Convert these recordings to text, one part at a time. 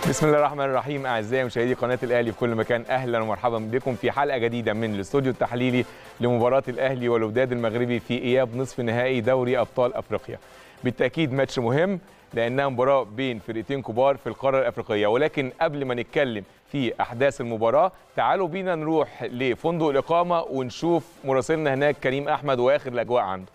بسم الله الرحمن الرحيم اعزائي مشاهدي قناه الاهلي في كل مكان اهلا ومرحبا بكم في حلقه جديده من الاستوديو التحليلي لمباراه الاهلي والوداد المغربي في اياب نصف نهائي دوري ابطال افريقيا بالتاكيد ماتش مهم لانها مباراه بين فرقتين كبار في القاره الافريقيه ولكن قبل ما نتكلم في احداث المباراه تعالوا بينا نروح لفندق الاقامه ونشوف مراسلنا هناك كريم احمد واخر الاجواء عنده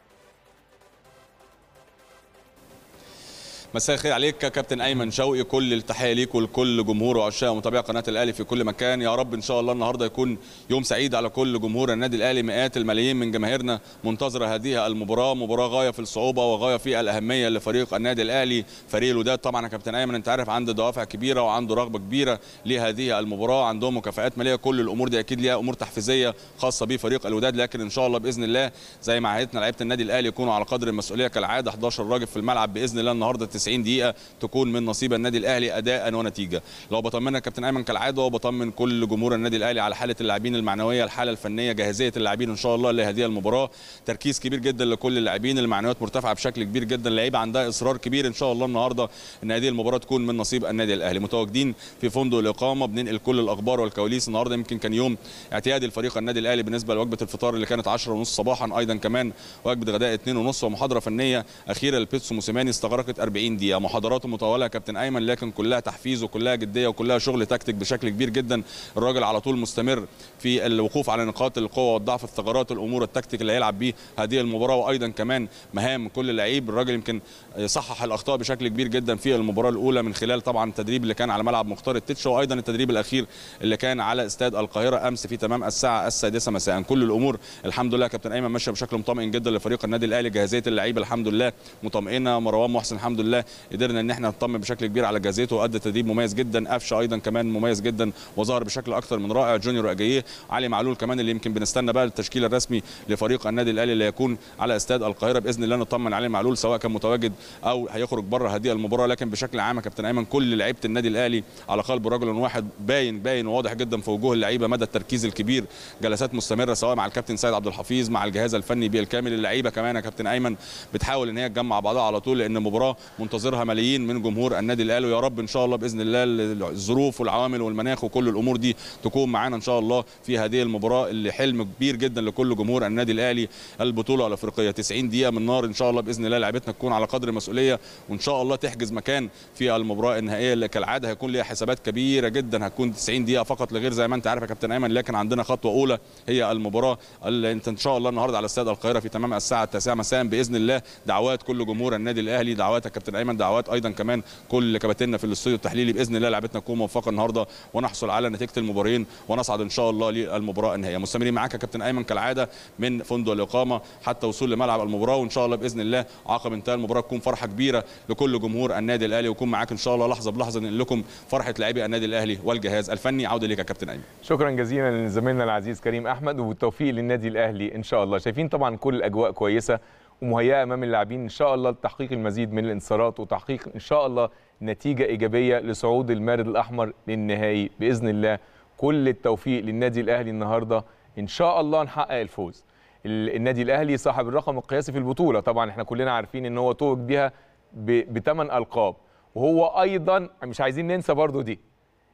مساء الخير عليك يا كابتن ايمن شوقي كل التحيه ليك ولكل جمهور وعشاق ومتابعي قناه الاهلي في كل مكان يا رب ان شاء الله النهارده يكون يوم سعيد على كل جمهور النادي الاهلي مئات الملايين من جماهيرنا منتظره هذه المباراه مباراه غايه في الصعوبه وغايه في الاهميه لفريق النادي الاهلي فريق الوداد طبعا يا كابتن ايمن انت عارف عنده دوافع كبيره وعنده رغبه كبيره لهذه المباراه عندهم مكافآت ماليه كل الامور دي اكيد ليها امور تحفيزيه خاصه بفريق الوداد لكن ان شاء الله باذن الله زي ما عهدتنا لعيبه النادي الاهلي يكونوا على قدر المسؤوليه كالعاده 11 راجل في الملعب باذن الله النهارده 90 دقيقه تكون من نصيب النادي الاهلي اداء ونتيجه لو بطمنا كابتن ايمن كالعاده وبطمن كل جمهور النادي الاهلي على حاله اللاعبين المعنويه الحاله الفنيه جاهزيه اللاعبين ان شاء الله لهذه المباراه تركيز كبير جدا لكل اللاعبين المعنويات مرتفعه بشكل كبير جدا اللعيبه عندها اصرار كبير ان شاء الله النهارده ان هذه المباراه تكون من نصيب النادي الاهلي متواجدين في فندق الاقامه بننقل كل الاخبار والكواليس النهارده يمكن كان يوم اعتيادي الفريق النادي الاهلي بالنسبه لوجبه الفطار اللي كانت 10 ونص صباحا ايضا كمان وجبه غداء 2 ونص ومحاضره فنيه اخيره لبيتسو موسيماني استغرقت 40 دقيقه محاضراته مطوله يا كابتن ايمن لكن كلها تحفيز وكلها جديه وكلها شغل تكتيك بشكل كبير جدا الراجل على طول مستمر في الوقوف على نقاط القوه والضعف الثغرات الامور التكتيك اللي هيلعب بيه هذه المباراه وايضا كمان مهام كل لعيب الراجل يمكن صحح الاخطاء بشكل كبير جدا في المباراه الاولى من خلال طبعا التدريب اللي كان على ملعب مختار التتش وايضا التدريب الاخير اللي كان على استاد القاهره امس في تمام الساعه السادسه مساء كل الامور الحمد لله كابتن ايمن ماشيه بشكل مطمئن جدا لفريق النادي الاهلي جاهزيه اللعيبه الحمد لله مطمئنه مروان محسن الحمد لله قدرنا ان احنا نطمن بشكل كبير على جاهزيته وادى تدريب مميز جدا قفشه ايضا كمان مميز جدا وظهر بشكل اكثر من رائع جونيور اجاييه علي معلول كمان اللي يمكن بنستنى بقى التشكيل الرسمي لفريق النادي الاهلي اللي هيكون على استاد القاهره باذن الله نطمن علي معلول سواء كان متواجد او هيخرج بره هذه المباراه لكن بشكل عام يا كابتن ايمن كل لعيبه النادي الاهلي على قلب رجل واحد باين باين وواضح جدا في وجوه اللعيبه مدى التركيز الكبير جلسات مستمره سواء مع الكابتن سيد عبد الحفيظ مع الجهاز الفني بالكامل اللعيبه كمان يا كابتن ايمن بتحاول ان هي تجمع بعضها على طول لان المباراه منتظرها ملايين من جمهور النادي الاهلي ويا رب ان شاء الله باذن الله الظروف والعوامل والمناخ وكل الامور دي تكون معانا ان شاء الله في هذه المباراه اللي حلم كبير جدا لكل جمهور النادي الاهلي البطوله الافريقيه 90 دقيقه من نار ان شاء الله باذن الله لعيبتنا تكون على قدر المسؤوليه وان شاء الله تحجز مكان في المباراه النهائيه اللي كالعاده هيكون ليها حسابات كبيره جدا هتكون 90 دقيقه فقط لغير زي ما انت عارف يا كابتن ايمن لكن عندنا خطوه اولى هي المباراه اللي انت ان شاء الله النهارده على استاد القاهره في تمام الساعه 9 مساء باذن الله دعوات كل جمهور النادي الاهلي دعوات يا كابتن ايمن دعوات ايضا كمان كل كباتننا في الاستوديو التحليلي باذن الله لعبتنا تكون موفقه النهارده ونحصل على نتيجه المبارين ونصعد ان شاء الله للمباراه النهائيه مستمرين معاك يا كابتن ايمن كالعاده من فندق الاقامه حتى وصول لملعب المباراه وان شاء الله باذن الله عقب انتهاء المباراه تكون فرحه كبيره لكل جمهور النادي الاهلي ويكون معاك ان شاء الله لحظه بلحظه ننقل لكم فرحه لاعبي النادي الاهلي والجهاز الفني عوده ليك يا كابتن ايمن شكرا جزيلا لزميلنا العزيز كريم احمد وبالتوفيق للنادي الاهلي ان شاء الله شايفين طبعا كل الاجواء كويسه ومهيئه امام اللاعبين ان شاء الله لتحقيق المزيد من الانتصارات وتحقيق ان شاء الله نتيجه ايجابيه لصعود المارد الاحمر للنهائي باذن الله كل التوفيق للنادي الاهلي النهارده ان شاء الله نحقق الفوز النادي الاهلي صاحب الرقم القياسي في البطوله طبعا احنا كلنا عارفين ان هو توج بيها بثمان القاب وهو ايضا مش عايزين ننسى برضو دي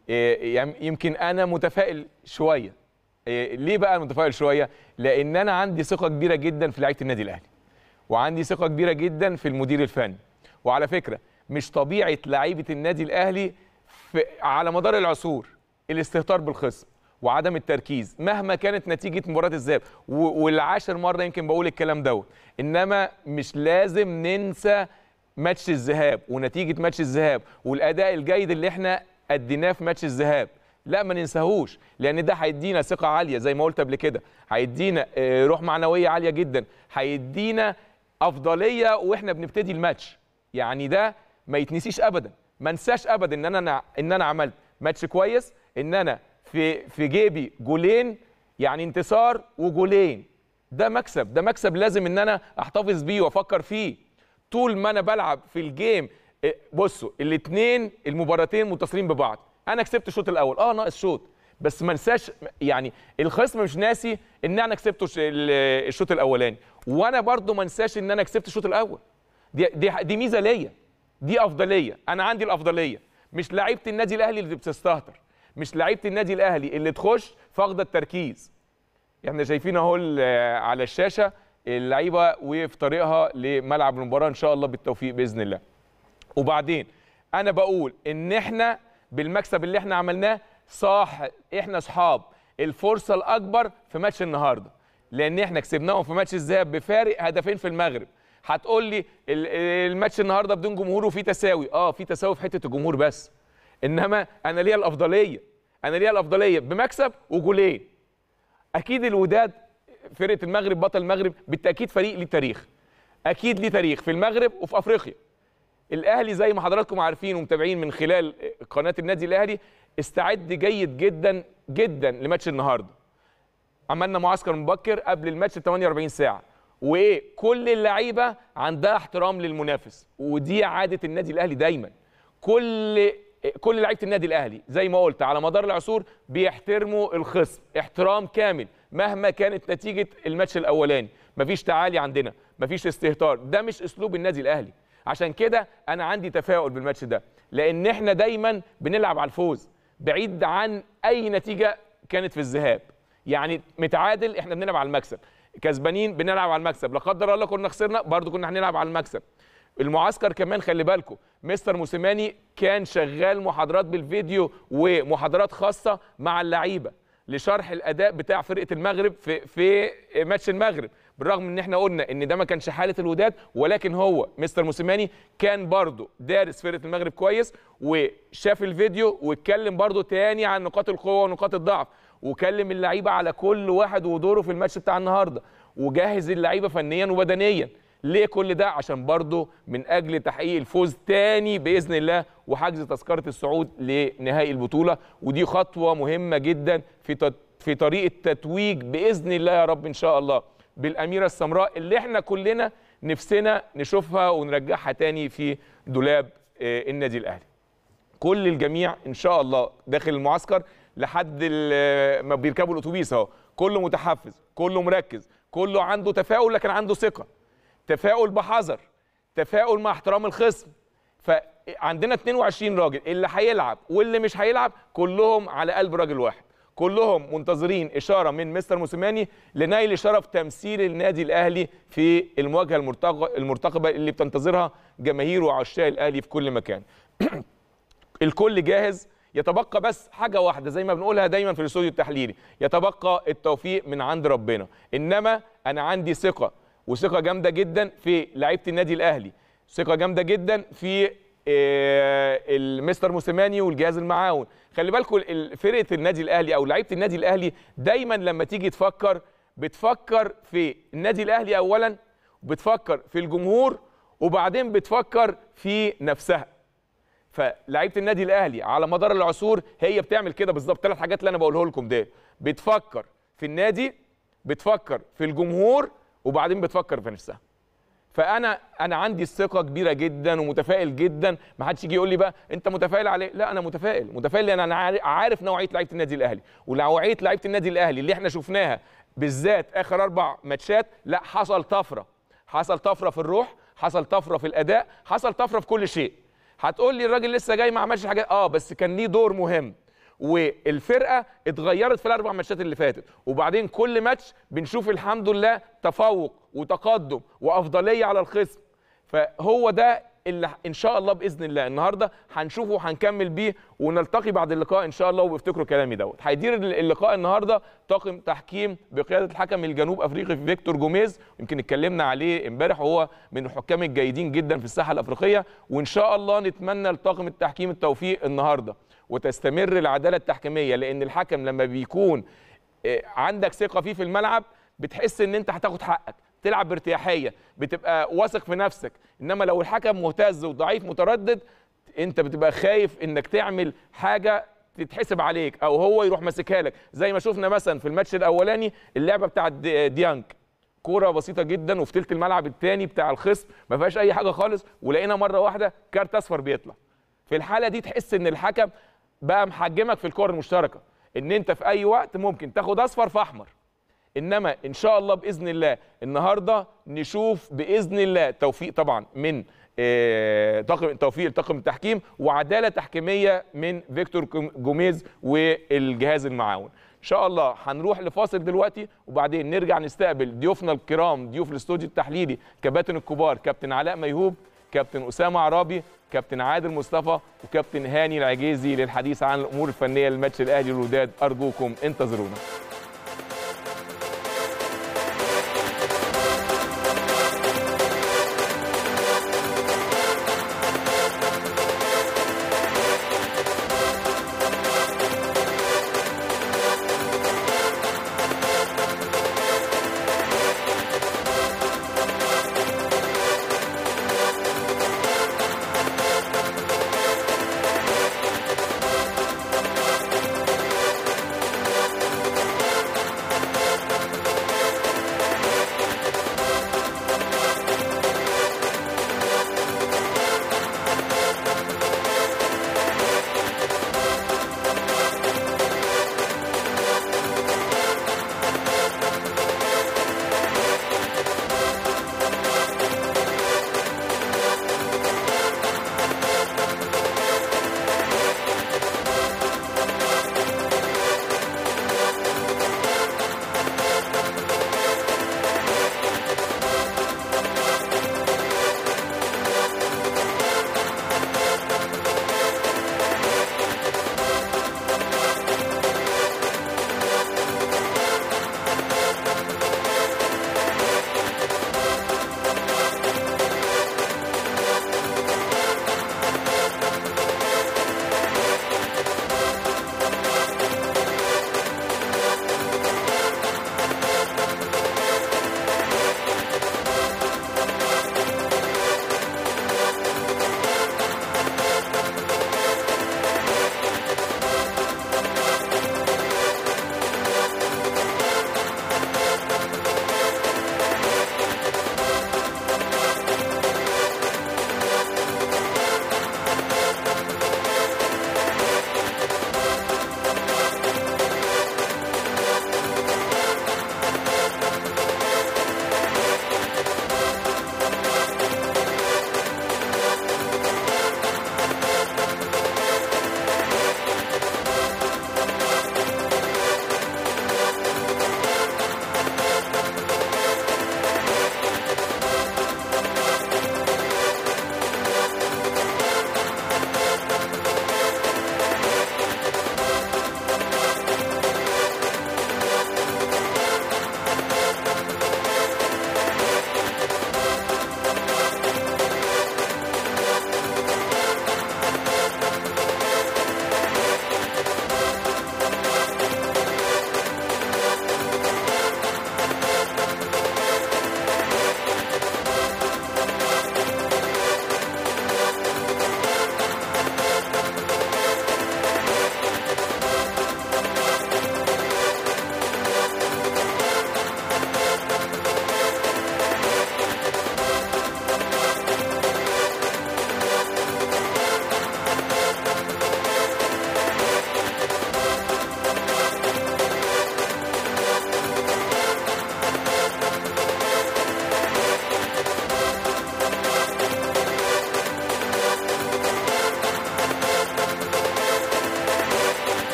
يمكن انا متفائل شويه ليه بقى متفائل شويه لان انا عندي ثقه كبيره جدا في لعيبه النادي الاهلي وعندي ثقه كبيره جدا في المدير الفني وعلى فكره مش طبيعه لعيبه النادي الاهلي في على مدار العصور الاستهتار بالخصم وعدم التركيز مهما كانت نتيجه مباراه الذهاب والعاشر مره يمكن بقول الكلام دوت انما مش لازم ننسى ماتش الذهاب ونتيجه ماتش الذهاب والاداء الجيد اللي احنا اديناه في ماتش الذهاب لا ما ننساهوش لان ده هيدينا ثقه عاليه زي ما قلت قبل كده هيدينا روح معنويه عاليه جدا هيدينا افضليه واحنا بنبتدي الماتش يعني ده ما يتنسيش ابدا ما انساش ابدا ان انا ان انا عملت ماتش كويس ان انا في في جيبي جولين يعني انتصار وجولين ده مكسب ده مكسب لازم ان انا احتفظ بيه وافكر فيه طول ما انا بلعب في الجيم بصوا الاثنين المباراتين متصلين ببعض انا كسبت الشوط الاول اه ناقص شوط بس ما انساش يعني الخصم مش ناسي ان انا كسبت الشوط الاولاني وانا برضو ما انساش ان انا كسبت الشوط الاول دي دي دي ميزه ليا دي افضليه انا عندي الافضليه مش لعيبه النادي الاهلي اللي بتستهتر مش لعيبه النادي الاهلي اللي تخش فاقده التركيز احنا شايفين اهو ال- على الشاشه اللعيبه وفي طريقها لملعب المباراه ان شاء الله بالتوفيق باذن الله وبعدين انا بقول ان احنا بالمكسب اللي احنا عملناه صح احنا اصحاب الفرصه الاكبر في ماتش النهارده لان احنا كسبناهم في ماتش الذهاب بفارق هدفين في المغرب هتقول لي ال- الماتش النهارده بدون جمهور وفي تساوي اه في تساوي في حته الجمهور بس انما انا ليا الافضليه انا ليا الافضليه بمكسب وجولين اكيد الوداد فرقه المغرب بطل المغرب بالتاكيد فريق ليه تاريخ اكيد ليه تاريخ في المغرب وفي افريقيا الاهلي زي ما حضراتكم عارفين ومتابعين من خلال قناه النادي الاهلي استعد جيد جدا جدا لماتش النهارده عملنا معسكر مبكر قبل الماتش ب 48 ساعه وايه كل اللعيبه عندها احترام للمنافس ودي عاده النادي الاهلي دايما كل كل لعيبه النادي الاهلي زي ما قلت على مدار العصور بيحترموا الخصم احترام كامل مهما كانت نتيجه الماتش الاولاني مفيش تعالي عندنا مفيش استهتار ده مش اسلوب النادي الاهلي عشان كده انا عندي تفاؤل بالماتش ده لان احنا دايما بنلعب على الفوز بعيد عن اي نتيجه كانت في الذهاب يعني متعادل احنا بنلعب على المكسب كسبانين بنلعب على المكسب لا قدر الله كنا خسرنا برضو كنا هنلعب على المكسب المعسكر كمان خلي بالكم مستر موسيماني كان شغال محاضرات بالفيديو ومحاضرات خاصه مع اللعيبه لشرح الاداء بتاع فرقه المغرب في في ماتش المغرب بالرغم ان احنا قلنا ان ده ما كانش حاله الوداد ولكن هو مستر موسيماني كان برضه دارس فرقه المغرب كويس وشاف الفيديو واتكلم برضه تاني عن نقاط القوه ونقاط الضعف وكلم اللعيبه على كل واحد ودوره في الماتش بتاع النهارده وجهز اللعيبه فنيا وبدنيا ليه كل ده عشان برضه من اجل تحقيق الفوز تاني باذن الله وحجز تذكره الصعود لنهائي البطوله ودي خطوه مهمه جدا في تط- في طريق التتويج باذن الله يا رب ان شاء الله بالاميره السمراء اللي احنا كلنا نفسنا نشوفها ونرجعها تاني في دولاب آه، النادي الاهلي كل الجميع ان شاء الله داخل المعسكر لحد ال- ما بيركبوا الاتوبيس اهو كله متحفز كله مركز كله عنده تفاؤل لكن عنده ثقه تفاؤل بحذر تفاؤل مع احترام الخصم فعندنا 22 راجل اللي هيلعب واللي مش هيلعب كلهم على قلب راجل واحد كلهم منتظرين اشاره من مستر موسيماني لنيل شرف تمثيل النادي الاهلي في المواجهه المرتق- المرتقبه اللي بتنتظرها جماهير وعشاق الاهلي في كل مكان الكل جاهز يتبقى بس حاجة واحدة زي ما بنقولها دايما في الاستوديو التحليلي يتبقى التوفيق من عند ربنا إنما أنا عندي ثقة وثقة جامدة جدا في لعيبة النادي الأهلي ثقة جامدة جدا في آه، المستر موسيماني والجهاز المعاون خلي بالكم ال- فرقة النادي الأهلي أو لعيبة النادي الأهلي دايما لما تيجي تفكر بتفكر في النادي الأهلي أولا بتفكر في الجمهور وبعدين بتفكر في نفسها فلعيبه النادي الاهلي على مدار العصور هي بتعمل كده بالظبط ثلاث حاجات اللي انا بقوله لكم ده بتفكر في النادي بتفكر في الجمهور وبعدين بتفكر في نفسها فانا انا عندي الثقه كبيره جدا ومتفائل جدا ما حدش يجي يقول لي بقى انت متفائل عليه لا انا متفائل متفائل لان انا عار- عارف نوعيه لعيبه النادي الاهلي ونوعيه لعيبه النادي الاهلي اللي احنا شفناها بالذات اخر اربع ماتشات لا حصل طفره حصل طفره في الروح حصل طفره في الاداء حصل طفره في كل شيء هتقول لي الراجل لسه جاي ما عملش حاجات اه بس كان ليه دور مهم والفرقه اتغيرت في الاربع ماتشات اللي فاتت وبعدين كل ماتش بنشوف الحمد لله تفوق وتقدم وافضليه على الخصم فهو ده اللي ان شاء الله باذن الله النهارده هنشوفه وهنكمل بيه ونلتقي بعد اللقاء ان شاء الله وبيفتكروا كلامي دوت هيدير اللقاء النهارده طاقم تحكيم بقياده الحكم الجنوب افريقي فيكتور جوميز يمكن اتكلمنا عليه امبارح وهو من الحكام الجيدين جدا في الساحه الافريقيه وان شاء الله نتمنى لطاقم التحكيم التوفيق النهارده وتستمر العداله التحكيميه لان الحكم لما بيكون آه، عندك ثقه فيه في الملعب بتحس ان انت هتاخد حقك تلعب بارتياحيه بتبقى واثق في نفسك انما لو الحكم مهتز وضعيف متردد انت بتبقى خايف انك تعمل حاجه تتحسب عليك او هو يروح ماسكها لك زي ما شفنا مثلا في الماتش الاولاني اللعبه بتاعت دي- ديانج كوره بسيطه جدا وفي تلت الملعب الثاني بتاع الخصم ما فيهاش اي حاجه خالص ولقينا مره واحده كارت اصفر بيطلع في الحاله دي تحس ان الحكم بقى محجمك في الكور المشتركه ان انت في اي وقت ممكن تاخد اصفر في احمر انما ان شاء الله باذن الله النهارده نشوف باذن الله توفيق طبعا من آه، طاقم توفيق طاقم التحكيم وعداله تحكيميه من فيكتور كوم- جوميز والجهاز المعاون ان شاء الله هنروح لفاصل دلوقتي وبعدين نرجع نستقبل ضيوفنا الكرام ضيوف الاستوديو التحليلي كباتن الكبار كابتن علاء ميهوب كابتن اسامه عرابي كابتن عادل مصطفى وكابتن هاني العجيزي للحديث عن الامور الفنيه للماتش الاهلي والوداد ارجوكم انتظرونا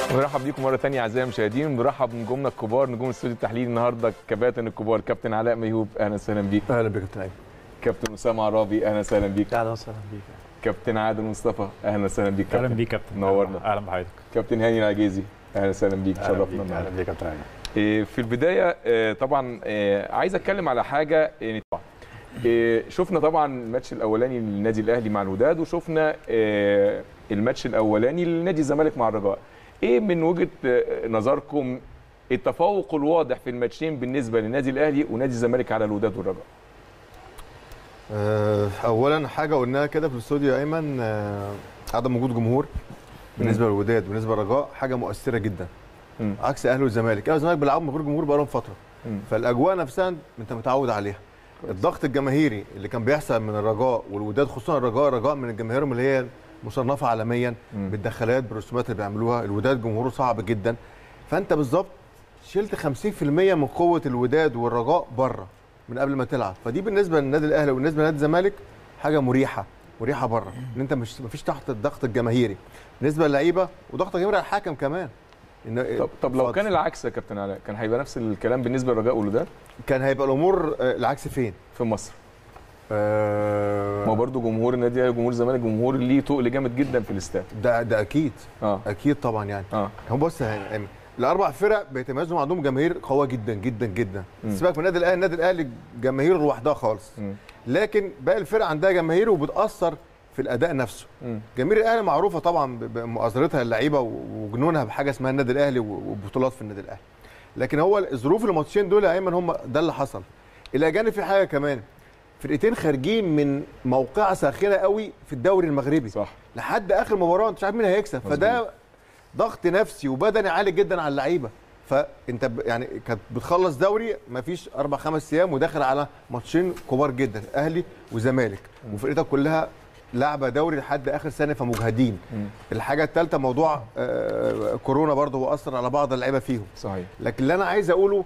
نرحب بيكم مره ثانيه اعزائي المشاهدين ونرحب بنجومنا الكبار نجوم الاستوديو التحليلي النهارده كباتن الكبار كابتن علاء ميهوب اهلا وسهلا بيك اهلا بك كابتن ايمن كابتن اسامه عرابي اهلا وسهلا بيك اهلا وسهلا بيك كابتن عادل مصطفى اهلا وسهلا بيك اهلا كابتن بيك كابتن نورنا. اهلا بحضرتك كابتن هاني العجيزي اهلا وسهلا بيك اهلا شرفنا بيك النهارده اهلا بيك كابتن ايمن إيه، في البدايه آه، طبعا آه، عايز اتكلم على حاجه يعني طبعا إيه، شفنا طبعا الماتش الاولاني للنادي الاهلي مع الوداد وشفنا آه، الماتش الاولاني لنادي الزمالك مع الرجاء ايه من وجهه آه، نظركم التفوق الواضح في الماتشين بالنسبه للنادي الاهلي ونادي الزمالك على الوداد والرجاء آه، اولا حاجه قلناها كده في الاستوديو يا ايمن آه، عدم وجود جمهور بالنسبه للوداد وبالنسبه للرجاء حاجه مؤثره جدا مم. عكس اهلي والزمالك اهلي والزمالك بيلعبوا من غير جمهور بقالهم فتره مم. فالاجواء نفسها انت متعود عليها الضغط الجماهيري اللي كان بيحصل من الرجاء والوداد خصوصا الرجاء الرجاء من الجماهير اللي هي مصنفه عالميا مم. بالدخلات بالرسومات اللي بيعملوها الوداد جمهوره صعب جدا فانت بالظبط شلت 50% من قوه الوداد والرجاء بره من قبل ما تلعب فدي بالنسبه للنادي الاهلي وبالنسبه لنادي الزمالك حاجه مريحه مريحه بره ان انت مش مفيش تحت الضغط الجماهيري بالنسبه للعيبه وضغط الجماهيري على الحكم كمان إن طب طب لو اتفضل. كان العكس يا كابتن علاء كان هيبقى نفس الكلام بالنسبه للرجاء والوداد كان هيبقى الامور آه، العكس فين؟ في مصر آه ما برضو جمهور النادي الاهلي وجمهور الزمالك جمهور ليه تقل جامد جدا في الاستاد ده ده اكيد اه اكيد طبعا يعني اه هو بص يا أيمن، الاربع فرق بيتميزوا عندهم جماهير قويه جدا جدا جدا مم. سيبك من النادي الاهلي النادي الاهلي جماهيره لوحدها خالص مم. لكن باقي الفرق عندها جماهير وبتاثر في الاداء نفسه مم. جماهير الاهلي معروفه طبعا ب- بمؤازرتها اللعيبه وجنونها بحاجه اسمها النادي الاهلي وبطولات في النادي الاهلي لكن هو ظروف الماتشين دول يا ايمن هم ده اللي حصل الى جانب في حاجه كمان فرقتين خارجين من موقعه ساخنه قوي في الدوري المغربي صح لحد اخر مباراه انت مش عارف مين هيكسب مظبوط. فده ضغط نفسي وبدني عالي جدا على اللعيبه فانت ب- يعني كانت بتخلص دوري ما فيش اربع خمس ايام وداخل على ماتشين كبار جدا اهلي وزمالك وفرقتك كلها لعبه دوري لحد اخر سنه فمجهدين مم. الحاجه الثالثه موضوع آه، كورونا برضه هو اثر على بعض اللعيبه فيهم صحيح لكن اللي انا عايز اقوله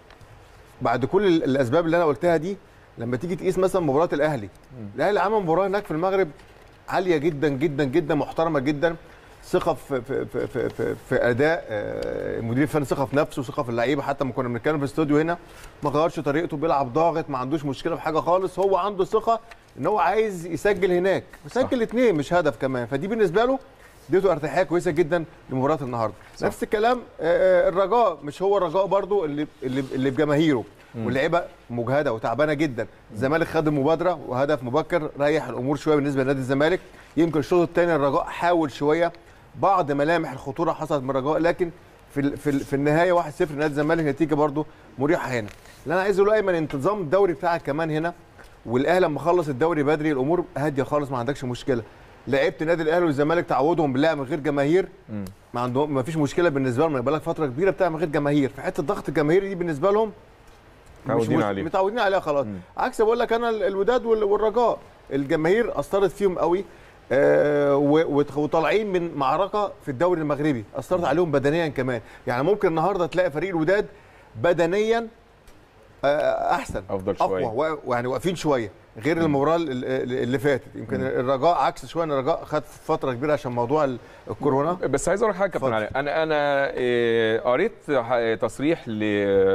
بعد كل ال- الاسباب اللي انا قلتها دي لما تيجي تقيس مثلا مباراه الاهلي الاهلي عمل مباراه هناك في المغرب عاليه جدا جدا جدا محترمه جدا ثقه في في في في, في, في اداء آه، المدير الفني ثقه في نفسه ثقه في اللعيبه حتى لما كنا بنتكلم في الاستوديو هنا ما غيرش طريقته بيلعب ضاغط ما عندوش مشكله في حاجه خالص هو عنده ثقه ان هو عايز يسجل هناك وسجل اثنين مش هدف كمان فدي بالنسبه له اديته ارتياحيه كويسه جدا لمباراه النهارده صح. نفس الكلام آه، آه، الرجاء مش هو الرجاء برضو اللي اللي, اللي بجماهيره واللعيبه مجهده وتعبانه جدا الزمالك خد المبادره وهدف مبكر ريح الامور شويه بالنسبه لنادي الزمالك يمكن الشوط الثاني الرجاء حاول شويه بعض ملامح الخطوره حصلت من الرجاء لكن في ال- في, ال- في النهايه 1-0 لنادي الزمالك نتيجه برضو مريحه هنا اللي انا عايز اقوله ايمن انتظام الدوري بتاعك كمان هنا والاهلي لما خلص الدوري بدري الامور هاديه خالص ما عندكش مشكله لعيبه النادي الاهلي والزمالك تعودهم باللعب من غير جماهير مم. ما عندهم ما فيش مشكله بالنسبه لهم بقى لك فتره كبيره بتاع من غير جماهير في حته الضغط الجماهيري دي بالنسبه لهم مش متعودين مش- عليه. متعودين عليها خلاص مم. عكس بقول لك انا ال- الوداد وال- والرجاء الجماهير اثرت فيهم قوي آه و- وت- وطالعين من معركه في الدوري المغربي اثرت عليهم بدنيا كمان يعني ممكن النهارده تلاقي فريق الوداد بدنيا آه احسن أفضل اقوى شوية. و- ويعني واقفين شويه غير المباراه ال- ال- اللي فاتت يمكن الرجاء عكس شويه ان الرجاء خد فتره كبيره عشان موضوع ال- الكورونا بس عايز اقول لك حاجه يا كابتن اتفضل. علاء انا انا إيه، قريت ح- تصريح ل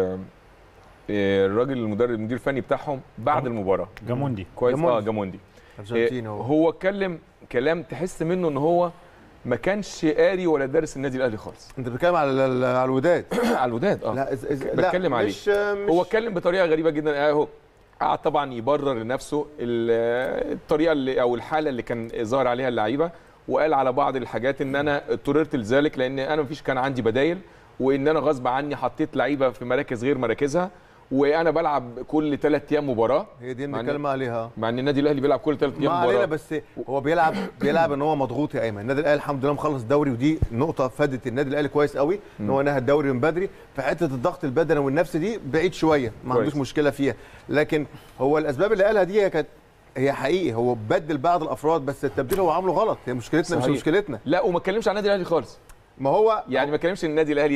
إيه، الراجل المدرب المدير الفني بتاعهم بعد المباراه جاموندي كويس جاموندي. اه جاموندي ارجنتيني إيه، هو هو اتكلم كلام تحس منه ان هو ما كانش قاري ولا دارس النادي الاهلي خالص انت بتتكلم على ال- على الوداد على الوداد اه لا إز إز بتكلم لا عليه. مش مش هو اتكلم بطريقه غريبه جدا اهو قعد طبعا يبرر لنفسه ال- الطريقه اللي او الحاله اللي كان ظاهر عليها اللعيبه وقال على بعض الحاجات ان انا اضطررت لذلك لان انا مفيش كان عندي بدايل وان انا غصب عني حطيت لعيبه في مراكز غير مراكزها وانا بلعب كل ثلاث ايام مباراه هي دي اللي مع إن- بنتكلم عليها مع ان النادي الاهلي بيلعب كل ثلاث ما ايام علينا مباراه بس هو بيلعب بيلعب ان هو مضغوط يا ايمن النادي الاهلي الحمد لله مخلص الدوري ودي نقطه فادت النادي الاهلي كويس قوي ان هو نهى الدوري من بدري فحته الضغط البدني والنفسي دي بعيد شويه ما كويس. عندوش مشكله فيها لكن هو الاسباب اللي قالها دي هي كانت هي حقيقي هو بدل بعض الافراد بس التبديل هو عامله غلط هي مشكلتنا مش صحيح. مشكلتنا لا وما اتكلمش عن النادي الاهلي خالص ما هو يعني ما اتكلمش ان النادي الاهلي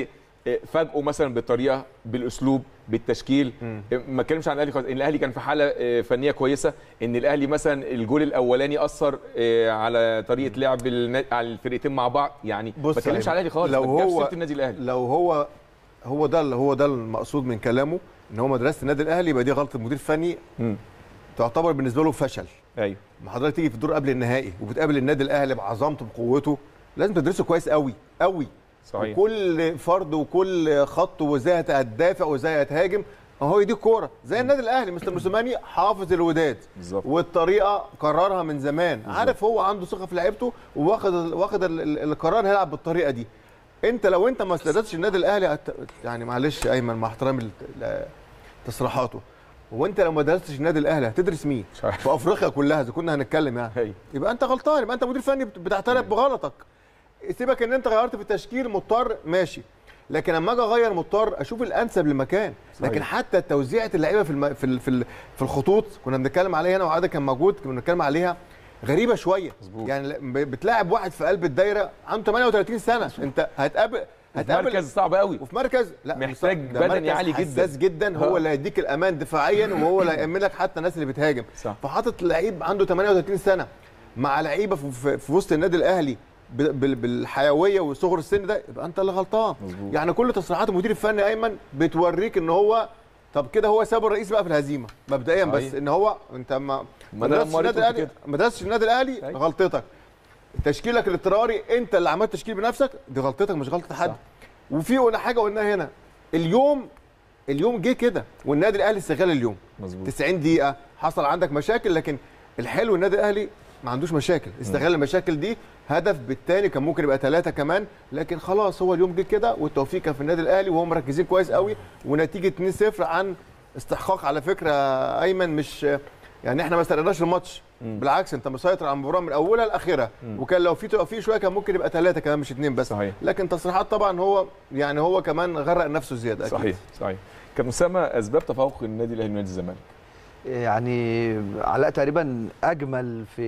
آه، فاجئوا مثلا بالطريقه بالاسلوب بالتشكيل آه، ما اتكلمش عن الاهلي خالص ان الاهلي كان في حاله آه، فنيه كويسه ان الاهلي مثلا الجول الاولاني اثر آه، على طريقه لعب النا- على الفرقتين مع بعض يعني ما بص يا اتكلمش أيمن، على الاهلي خالص لو ما جابش هو- سيرة النادي الاهلي لو هو هو ده هو ده المقصود من كلامه ان هو مدرسه النادي الاهلي يبقى دي غلطه مدير فني مم. تعتبر بالنسبه له فشل ايوه ما حضرتك تيجي في الدور قبل النهائي وبتقابل النادي الاهلي بعظمته بقوته لازم تدرسه كويس قوي قوي صحيح وكل فرد وكل خط وازاي هتدافع وازاي هتهاجم اهو دي الكوره زي النادي الاهلي مستر موسيماني حافظ الوداد بالظبط. والطريقه قررها من زمان عارف هو عنده ثقه في لعيبته واخد واخد ال- ال- القرار هيلعب بالطريقه دي انت لو انت ما استدرتش النادي الاهلي هت... يعني معلش يا ايمن مع احترامي ل- ل- تصريحاته هو انت لو ما درستش النادي الاهلي هتدرس مين مش عارف. في افريقيا كلها اذا كنا هنتكلم يعني أيوة. يبقى انت غلطان يبقى انت مدير فني بت- بتعترف بغلطك سيبك ان انت غيرت في التشكيل مضطر ماشي لكن لما اجي اغير مضطر اشوف الانسب للمكان صحيح. لكن حتى توزيعه اللعيبه في الم... في ال... في, ال... في الخطوط كنا بنتكلم عليها هنا وعاده كان موجود كنا بنتكلم عليها غريبه شويه مظبوط. يعني ل- ب- بتلاعب واحد في قلب الدايره عنده 38 سنه انت هتقابل هتقابل مركز صعب قوي وفي مركز لا مش محتاج صعب. ده بدني مركز عالي جدا. حساس جدا هو آه. اللي هيديك الامان دفاعيا وهو اللي هيامن لك حتى الناس اللي بتهاجم صح. فحاطط لعيب عنده 38 سنه مع لعيبه في, في, في وسط النادي الاهلي ب- بال- بالحيويه وصغر السن ده يبقى انت اللي غلطان مظبوط. يعني كل تصريحات المدير الفني ايمن بتوريك ان هو طب كده هو ساب الرئيس بقى في الهزيمه مبدئيا بس صحيح. ان هو انت ما ما أنا درستش لما النادي قريته الاهلي كده. ما درستش النادي الاهلي أيوة. غلطتك تشكيلك الاضطراري انت اللي عملت تشكيل بنفسك دي غلطتك مش غلطه حد صح. وفي قلنا حاجه قلناها هنا اليوم اليوم جه كده والنادي الاهلي استغل اليوم مظبوط 90 دقيقه حصل عندك مشاكل لكن الحلو النادي الاهلي ما عندوش مشاكل استغل المشاكل دي هدف بالتاني كان ممكن يبقى ثلاثه كمان لكن خلاص هو اليوم جه كده والتوفيق كان في النادي الاهلي وهم مركزين كويس قوي ونتيجه 2-0 عن استحقاق على فكره ايمن مش يعني احنا ما استناناش الماتش بالعكس انت مسيطر على المباراه من اولها لاخرها وكان لو في توفيق شويه كان ممكن يبقى ثلاثه كمان مش اثنين بس صحيح. لكن تصريحات طبعا هو يعني هو كمان غرق نفسه زياده أكيد. صحيح صحيح كان اسامه اسباب تفوق النادي الاهلي ونادي الزمالك يعني علاء تقريبا اجمل في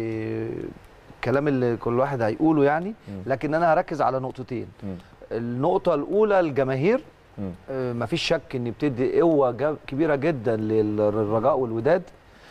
الكلام اللي كل واحد هيقوله يعني مم. لكن انا هركز على نقطتين مم. النقطه الاولى الجماهير مم. آه، مفيش شك ان بتدي قوه جا- كبيره جدا للرجاء والوداد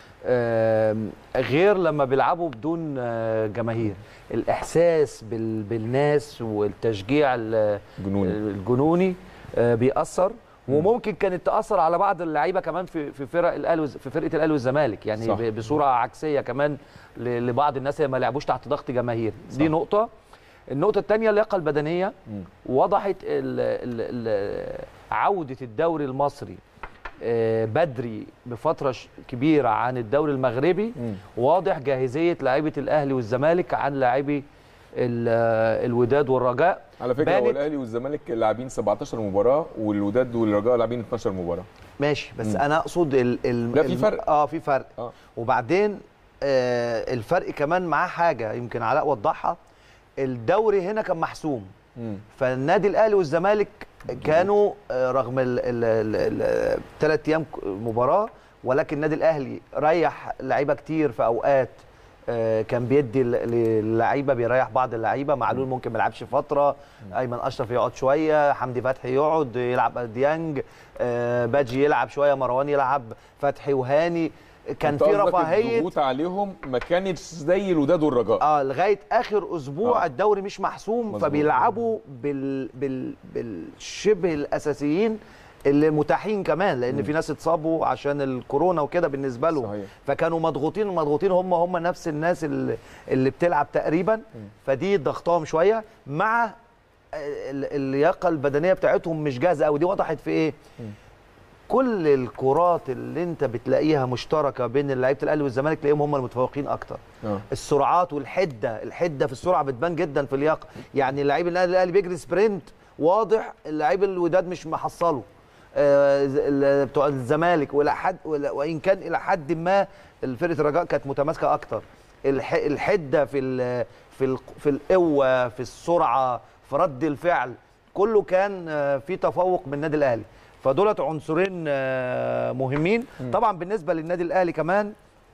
آم، غير لما بيلعبوا بدون آه، جماهير الاحساس بال- بالناس والتشجيع ال- جنوني الجنوني آه، بيأثر وممكن كانت تأثر على بعض اللعيبه كمان في في فرق الاهلي والز- في فرقه الاهلي والزمالك يعني صح. ب- بصوره عكسيه كمان ل- لبعض الناس اللي ما لعبوش تحت ضغط جماهير دي صح. نقطه النقطه الثانيه اللياقه البدنيه مم. وضحت ال ال ال عوده الدوري المصري آه، بدري بفتره ش- كبيره عن الدوري المغربي مم. واضح جاهزيه لاعيبه الاهلي والزمالك عن لاعبي ال- آه، الوداد والرجاء على فكره هو بانت- الاهلي والزمالك لاعبين 17 مباراه والوداد والرجاء لاعبين 12 مباراه ماشي بس مم. انا اقصد ال ال لا، في ال- فرق. اه في فرق اه وبعدين آه الفرق كمان معاه حاجه يمكن علاء وضحها الدوري هنا كان محسوم مم. فالنادي الاهلي والزمالك كانوا آه، رغم الثلاث ايام ك- مباراه ولكن النادي الاهلي ريح لعيبه كتير في اوقات آه، كان بيدي ل- للعيبه بيريح بعض اللعيبه معلول ممكن ما يلعبش فتره ايمن اشرف يقعد شويه حمدي فتحي يقعد يلعب ديانج آه، باجي يلعب شويه مروان يلعب فتحي وهاني كان أنت في قصدك رفاهيه الضغوط عليهم ما كانتش زي الوداد والرجاء اه لغايه اخر اسبوع آه. آه. الدوري مش محسوم مظبوط. فبيلعبوا بال بال بالشبه الاساسيين اللي متاحين كمان لان في ناس اتصابوا عشان الكورونا وكده بالنسبه لهم صحيح. فكانوا مضغوطين مضغوطين هم هم نفس الناس اللي, اللي بتلعب تقريبا فدي ضغطهم شويه مع ال- اللياقه البدنيه بتاعتهم مش جاهزه قوي دي وضحت في ايه كل الكرات اللي انت بتلاقيها مشتركه بين لعيبه الاهلي والزمالك تلاقيهم هم المتفوقين اكتر اه السرعات والحده الحده في السرعه بتبان جدا في اللياقه يعني اللعيب الاهلي الاهلي بيجري سبرنت واضح اللعيب الوداد مش محصله آه، ز- ال- بتوع الزمالك والى حد ولا- وان كان الى حد ما فرقه الرجاء كانت متماسكه اكتر الح- الحده في ال في ال في القوه في السرعه في رد الفعل كله كان آه، في تفوق من النادي الاهلي فدولت عنصرين آه، مهمين طبعا بالنسبه للنادي الاهلي كمان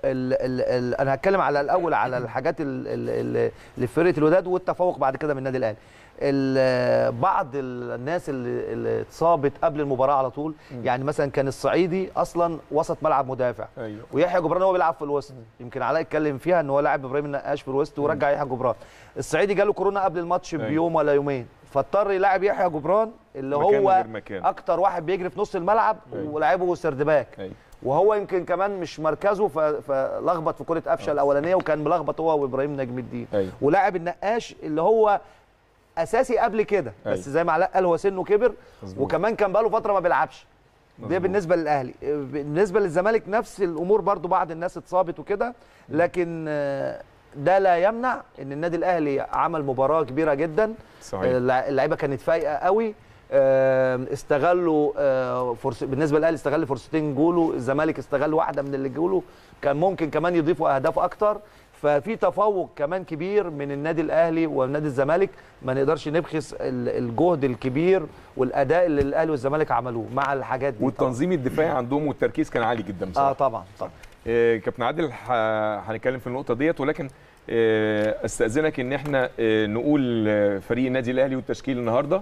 ال ال ال انا هتكلم على الاول على الحاجات ال- ال- ال- اللي في فرقه الوداد والتفوق بعد كده من النادي الاهلي ال- بعض الناس اللي, اللي اتصابت قبل المباراه على طول يعني مثلا كان الصعيدي اصلا وسط ملعب مدافع ايوه ويحيى جبران هو بيلعب في الوسط يمكن علاء اتكلم فيها ان هو لاعب ابراهيم النقاش في الوسط ورجع يحيى جبران الصعيدي جاله كورونا قبل الماتش أيوة. بيوم ولا يومين فاضطر يلاعب يحيى جبران اللي مكان هو غير مكان. اكتر واحد بيجري في نص الملعب أيوة. ولعبه سردباك ايوه وهو يمكن كمان مش مركزه ف- فلخبط في كره قفشه الاولانيه وكان ملخبط هو وابراهيم نجم الدين أيوة. ولاعب النقاش اللي هو اساسي قبل كده بس أيوة. زي ما علاء قال هو سنه كبر مظبوط. وكمان كان بقاله فتره ما بيلعبش ده مظبوط. بالنسبه للاهلي بالنسبه للزمالك نفس الامور برضو بعض الناس اتصابت وكده لكن آه، ده لا يمنع ان النادي الاهلي عمل مباراه كبيره جدا صحيح اللع- اللعيبه كانت فايقه قوي آه، استغلوا آه، فرص بالنسبه للاهلي استغل فرصتين جوله الزمالك استغل واحده من اللي جوله كان ممكن كمان يضيفوا اهداف اكتر ففي تفوق كمان كبير من النادي الاهلي ونادي الزمالك ما نقدرش نبخس ال- الجهد الكبير والاداء اللي الاهلي والزمالك عملوه مع الحاجات دي طبعاً. والتنظيم الدفاعي عندهم والتركيز كان عالي جدا بصراحه اه طبعا طبعا آه، كابتن عادل ح- هنتكلم في النقطه ديت ولكن آه، استاذنك ان احنا آه، نقول آه، فريق النادي الاهلي والتشكيل النهارده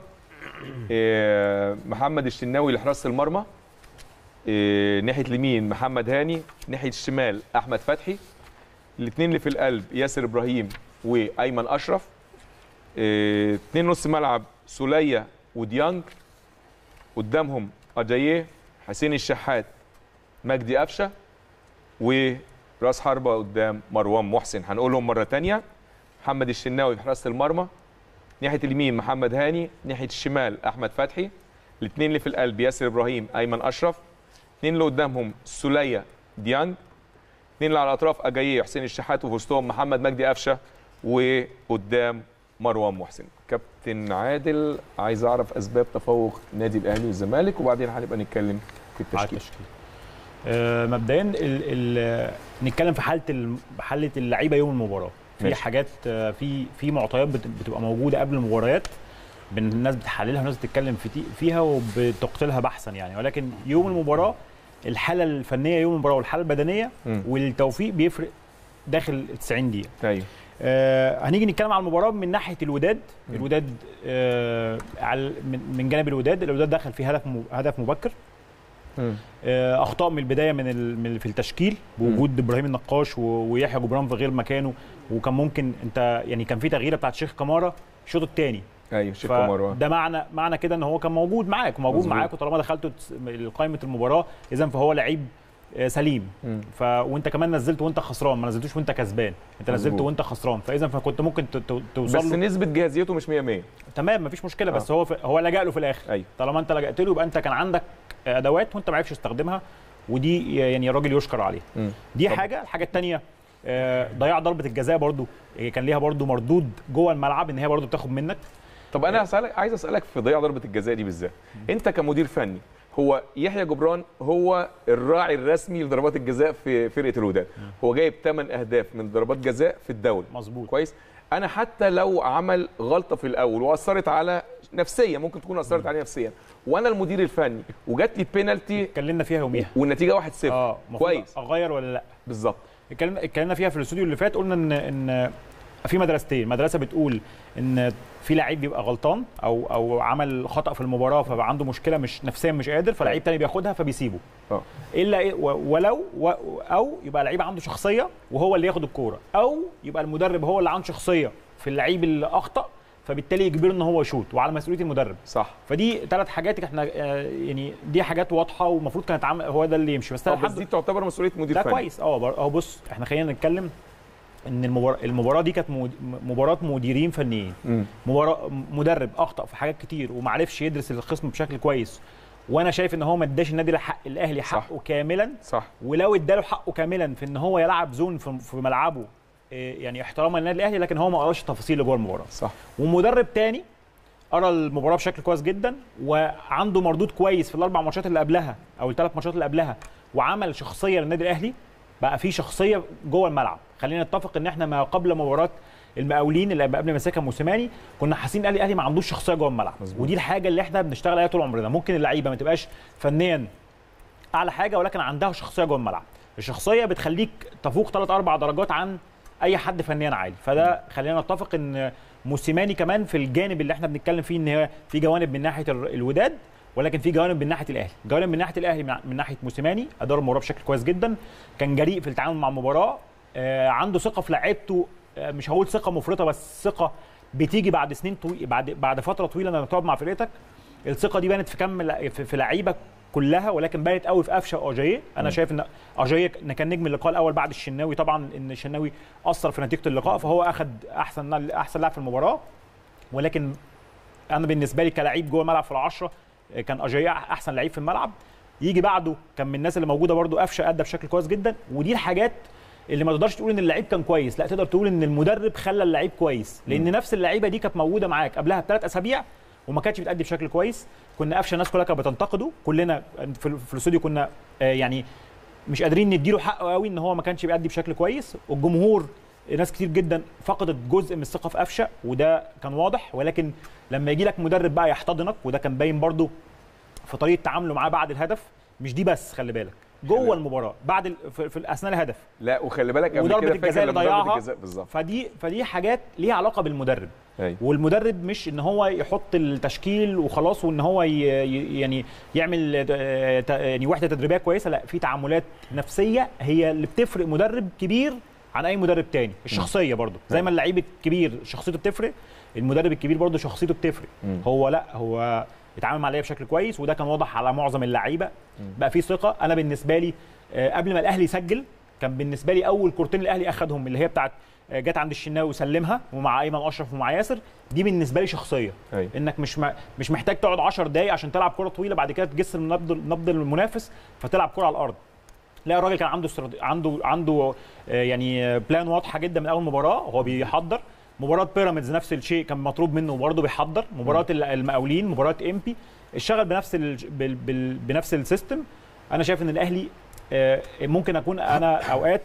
آه، محمد الشناوي لحراسه المرمى آه، ناحيه اليمين محمد هاني ناحيه الشمال احمد فتحي الاثنين اللي في القلب ياسر ابراهيم وايمن اشرف آه، اثنين نص ملعب سوليه وديانج قدامهم اجاييه حسين الشحات مجدي قفشه وراس حربة قدام مروان محسن هنقولهم مرة تانية محمد الشناوي في حراسة المرمى ناحية اليمين محمد هاني ناحية الشمال أحمد فتحي الاثنين اللي في القلب ياسر إبراهيم أيمن أشرف الاثنين اللي قدامهم سولية ديانج الاثنين اللي على الأطراف أجاييه حسين الشحات وفي وسطهم محمد مجدي قفشة وقدام مروان محسن كابتن عادل عايز أعرف أسباب تفوق النادي الأهلي والزمالك وبعدين هنبقى نتكلم في على التشكيل التشكيل آه، مبدئيا ال ال نتكلم في حاله ال- حاله اللعيبه يوم المباراه في ماشي. حاجات آه، في في معطيات بت- بتبقى موجوده قبل المباريات بن- الناس بتحللها والناس بتتكلم في تي- فيها وبتقتلها بحثا يعني ولكن يوم المباراه الحاله الفنيه يوم المباراه والحاله البدنيه مم. والتوفيق بيفرق داخل 90 دقيقه أيوه آه هنيجي نتكلم على المباراه من ناحيه الوداد الوداد آه على من من جانب الوداد الوداد دخل في هدف م- هدف مبكر مم. آه، اخطاء من البدايه من ال- من في التشكيل بوجود ابراهيم النقاش و- ويحيى جبران في غير مكانه وكان ممكن انت يعني كان في تغييره بتاعت شيخ كمارا الشوط الثاني ايوه شيخ مروان ده معنى معنى كده ان هو كان موجود معاك موجود مظبوط. معاك وطالما دخلته تس- قائمه المباراه اذا فهو لعيب آه، سليم مم. ف وانت كمان نزلته وانت خسران ما نزلتوش وانت كسبان انت نزلته مظبوط. وانت خسران فاذا فكنت ممكن ت- ت- توصل بس له نسبه جاهزيته مش 100 100 تمام مفيش مشكله بس هو في هو لجأ له في الاخر ايوه طالما انت لجأت له يبقى انت كان عندك ادوات وانت ما عرفتش تستخدمها ودي يعني الراجل يشكر عليها مم. دي طبعا. حاجه الحاجه الثانيه ضياع ضربه الجزاء برضو آه، كان ليها برضو مردود جوه الملعب ان هي برضو بتاخد منك طب انا هسألك عايز اسالك في ضياع ضربه الجزاء دي بالذات انت كمدير فني هو يحيى جبران هو الراعي الرسمي لضربات الجزاء في فرقه الوداد هو جايب 8 اهداف من ضربات جزاء في الدوري مظبوط كويس انا حتى لو عمل غلطه في الاول واثرت على نفسيا ممكن تكون اثرت عليه نفسيا وانا المدير الفني وجات لي بينالتي اتكلمنا فيها يوميها والنتيجه 1-0 اه المفروض كويس اغير ولا لا بالظبط اتكلمنا اتكلمنا فيها في الاستوديو اللي فات قلنا ان ان في مدرستين مدرسه بتقول ان في لعيب بيبقى غلطان او او عمل خطا في المباراه فبقى عنده مشكله مش نفسيا مش قادر فلعيب تاني بياخدها فبيسيبه اه الا إيه و- ولو و او يبقى لعيب عنده شخصيه وهو اللي ياخد الكوره او يبقى المدرب هو اللي عنده شخصيه في اللعيب اللي اخطا فبالتالي يجبره ان هو يشوط وعلى مسؤوليه المدرب صح فدي ثلاث حاجات احنا آه، يعني دي حاجات واضحه والمفروض كانت عم هو ده اللي يمشي بس آه، الحمد بس دي تعتبر مسؤوليه مدير ده فني كويس اه بر- اهو بص احنا خلينا نتكلم ان المباراه المباراه دي كانت مد- مباراه مديرين فنيين مم. مباراه مدرب اخطا في حاجات كتير وما عرفش يدرس الخصم بشكل كويس وانا شايف ان هو ما اداش النادي الحق الاهلي صح. حقه كاملا صح ولو اداله حقه كاملا في ان هو يلعب زون في في ملعبه إيه، يعني احتراما للنادي الاهلي لكن هو ما قراش التفاصيل اللي جوه المباراه صح ومدرب تاني قرا المباراه بشكل كويس جدا وعنده مردود كويس في الاربع ماتشات اللي قبلها او الثلاث ماتشات اللي قبلها وعمل شخصيه للنادي الاهلي بقى في شخصيه جوه الملعب خلينا نتفق ان احنا ما قبل مباراه المقاولين اللي قبل ما يمسكها موسيماني كنا حاسين الاهلي الاهلي ما عندوش شخصيه جوه الملعب مظبوط. ودي الحاجه اللي احنا بنشتغل عليها طول عمرنا ممكن اللعيبه ما تبقاش فنيا اعلى حاجه ولكن عندها شخصيه جوه الملعب الشخصيه بتخليك تفوق ثلاث اربع درجات عن اي حد فنيا عالي فده خلينا نتفق ان موسيماني كمان في الجانب اللي احنا بنتكلم فيه ان هي في جوانب من ناحيه ال- الوداد ولكن في جوانب من ناحيه الاهلي جوانب من ناحيه الاهلي مع- من ناحيه موسيماني ادار المباراه بشكل كويس جدا كان جريء في التعامل مع المباراه آه، عنده ثقه في لعيبته آه، مش هقول ثقه مفرطه بس ثقه بتيجي بعد سنين طويل بعد بعد فتره طويله لما تقعد مع فرقتك الثقه دي بانت في كم لع- في في لعيبه كلها ولكن بانت قوي في قفشه واجاييه انا شايف ان اجاييه إن كان نجم اللقاء الاول بعد الشناوي طبعا ان الشناوي اثر في نتيجه اللقاء فهو اخذ احسن احسن لاعب في المباراه ولكن انا بالنسبه لي كلاعب جوه الملعب في العشره كان اجاييه احسن لعيب في الملعب يجي بعده كان من الناس اللي موجوده برده قفشه ادى بشكل كويس جدا ودي الحاجات اللي ما تقدرش تقول ان اللعيب كان كويس لا تقدر تقول ان المدرب خلى اللعيب كويس لان نفس اللعيبه دي كانت موجوده معاك قبلها بثلاث اسابيع وما كانتش بتأدي بشكل كويس كنا قفشه الناس كلها كانت بتنتقده كلنا في في الاستوديو كنا آه، يعني مش قادرين نديله حقه قوي ان هو ما كانش بيأدي بشكل كويس والجمهور ناس كتير جدا فقدت جزء من الثقه في قفشه وده كان واضح ولكن لما يجي لك مدرب بقى يحتضنك وده كان باين برضو في طريقه تعامله معاه بعد الهدف مش دي بس خلي بالك جوه المباراه بعد ال... في, في اثناء الهدف لا وخلي بالك قبل وضربة كده الجزاء فاكر اللي لما ضربة ضيعها. الجزاء بالظبط فدي فدي حاجات ليها علاقه بالمدرب أيوة. والمدرب مش ان هو يحط التشكيل وخلاص وان هو ي... ي- يعني يعمل آه، ت- يعني وحده تدريبيه كويسه لا في تعاملات نفسيه هي اللي بتفرق مدرب كبير عن اي مدرب تاني الشخصيه برضو زي ما اللعيب الكبير شخصيته بتفرق المدرب الكبير برضو شخصيته بتفرق هو لا هو اتعامل مع اللعيبه بشكل كويس وده كان واضح على معظم اللعيبه بقى في ثقه انا بالنسبه لي آه، قبل ما الاهلي يسجل كان بالنسبه لي اول كورتين الاهلي اخذهم اللي هي بتاعت آه، جت عند الشناوي وسلمها ومع ايمن اشرف ومع ياسر دي بالنسبه لي شخصيه أيوة. انك مش م... مش محتاج تقعد 10 دقائق عشان تلعب كره طويله بعد كده تجسر نبض نبض المنافس فتلعب كره على الارض لا الراجل كان عنده استراتي... عنده عنده آه، يعني آه، بلان واضحه جدا من اول مباراه هو بيحضر مباراه بيراميدز نفس الشيء كان مطلوب منه برضه بيحضر مباراه ال- المقاولين مباراه امبي اشتغل بنفس ال... بال... بال... بنفس السيستم انا شايف ان الاهلي آه، ممكن اكون انا اوقات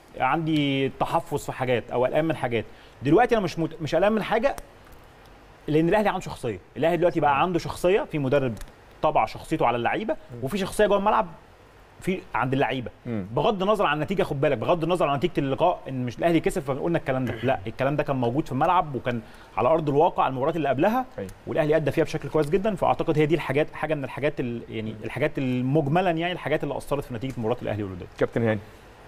عندي تحفظ في حاجات او قلقان من حاجات دلوقتي انا مش مت... مش قلقان من حاجه لان الاهلي عنده شخصيه الاهلي دلوقتي بقى عنده شخصيه في مدرب طبع شخصيته على اللعيبه وفي شخصيه جوه الملعب في عند اللعيبه مم. بغض النظر عن النتيجه خد بالك بغض النظر عن نتيجه اللقاء ان مش الاهلي كسب فقلنا الكلام ده لا الكلام ده كان موجود في الملعب وكان على ارض الواقع المباريات اللي قبلها أيوة. والاهلي ادى فيها بشكل كويس جدا فاعتقد هي دي الحاجات حاجه من الحاجات ال- يعني الحاجات المجملا يعني الحاجات اللي اثرت في نتيجه مباراه الاهلي والوداد كابتن هاني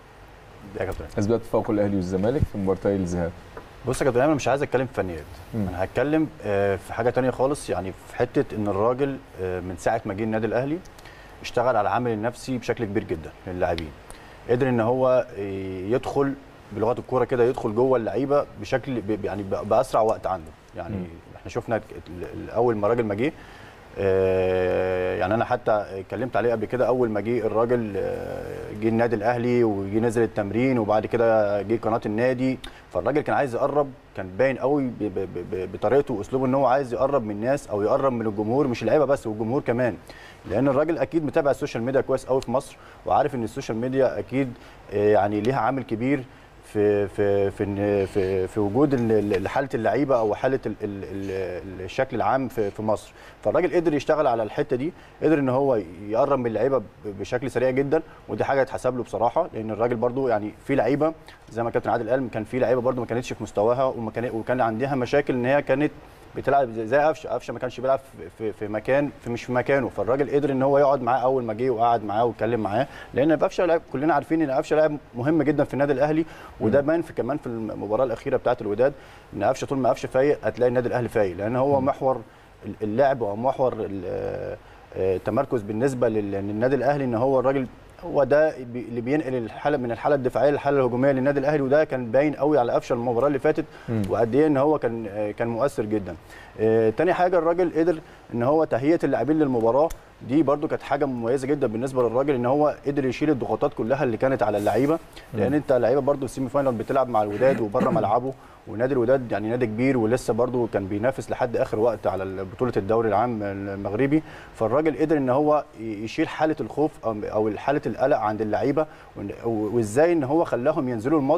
يا كابتن اثبات تفوق الاهلي والزمالك في مباراتي الذهاب بص يا كابتن انا مش عايز اتكلم في فنيات مم. انا هتكلم آه، في حاجه تانية خالص يعني في حته ان الراجل آه، من ساعه ما جه النادي الاهلي اشتغل على العامل النفسي بشكل كبير جدا للاعبين قدر ان هو آه، يدخل بلغه الكوره كده يدخل جوه اللعيبه بشكل ب- يعني ب- باسرع وقت عنده يعني مم. احنا شفنا ال- ال- اول ما الراجل ما جه آه، يعني انا حتى اتكلمت عليه قبل كده اول ما جه الراجل آه، جه النادي الاهلي وجه نزل التمرين وبعد كده جه قناه النادي فالراجل كان عايز يقرب كان باين قوي ب- ب- ب- بطريقته واسلوبه ان هو عايز يقرب من الناس او يقرب من الجمهور مش اللعيبه بس والجمهور كمان لان الراجل اكيد متابع السوشيال ميديا كويس قوي في مصر وعارف ان السوشيال ميديا اكيد آه، يعني ليها عامل كبير في في في إن- في, في وجود ال- ال- حاله اللعيبه او حاله ال ال ال الشكل العام في, في مصر فالراجل قدر يشتغل على الحته دي قدر ان هو يقرب من اللعيبه ب- بشكل سريع جدا ودي حاجه تحسب له بصراحه لان الراجل برضو يعني في لعيبه زي ما كابتن عادل قال كان في لعيبه برضو ما كانتش في مستواها وما كان وكان عندها مشاكل ان هي كانت بتلعب زي- زي قفشه قفشه ما كانش بيلعب في, في, في مكان في مش في مكانه فالراجل قدر ان هو يقعد معاه اول ما جه وقعد معاه واتكلم معاه لان قفشه لاعب كلنا عارفين ان قفشه لاعب مهم جدا في النادي الاهلي وده باين في كمان في المباراه الاخيره بتاعه الوداد ان قفشه طول ما قفشه فايق هتلاقي النادي الاهلي فايق لان هو محور اللعب ومحور ال- آه، التمركز بالنسبه لل- للنادي الاهلي ان هو الراجل هو ده بي- اللي بينقل الحاله من الحاله الدفاعيه للحاله الهجوميه للنادي الاهلي وده كان باين قوي على قفشه المباراه اللي فاتت وقد ايه ان هو كان آه، كان مؤثر جدا. آه، تاني حاجه الراجل قدر ان هو تهيئه اللاعبين للمباراه دي برده كانت حاجه مميزه جدا بالنسبه للراجل ان هو قدر يشيل الضغوطات كلها اللي كانت على اللعيبه لان انت اللعيبه برده السيمي فاينال بتلعب مع الوداد وبره ملعبه ونادي الوداد يعني نادي كبير ولسه برده كان بينافس لحد اخر وقت على بطوله الدوري العام المغربي فالراجل قدر ان هو يشيل حاله الخوف او أو حاله القلق عند اللعيبه وإن- وازاي ان هو خلاهم ينزلوا الماتش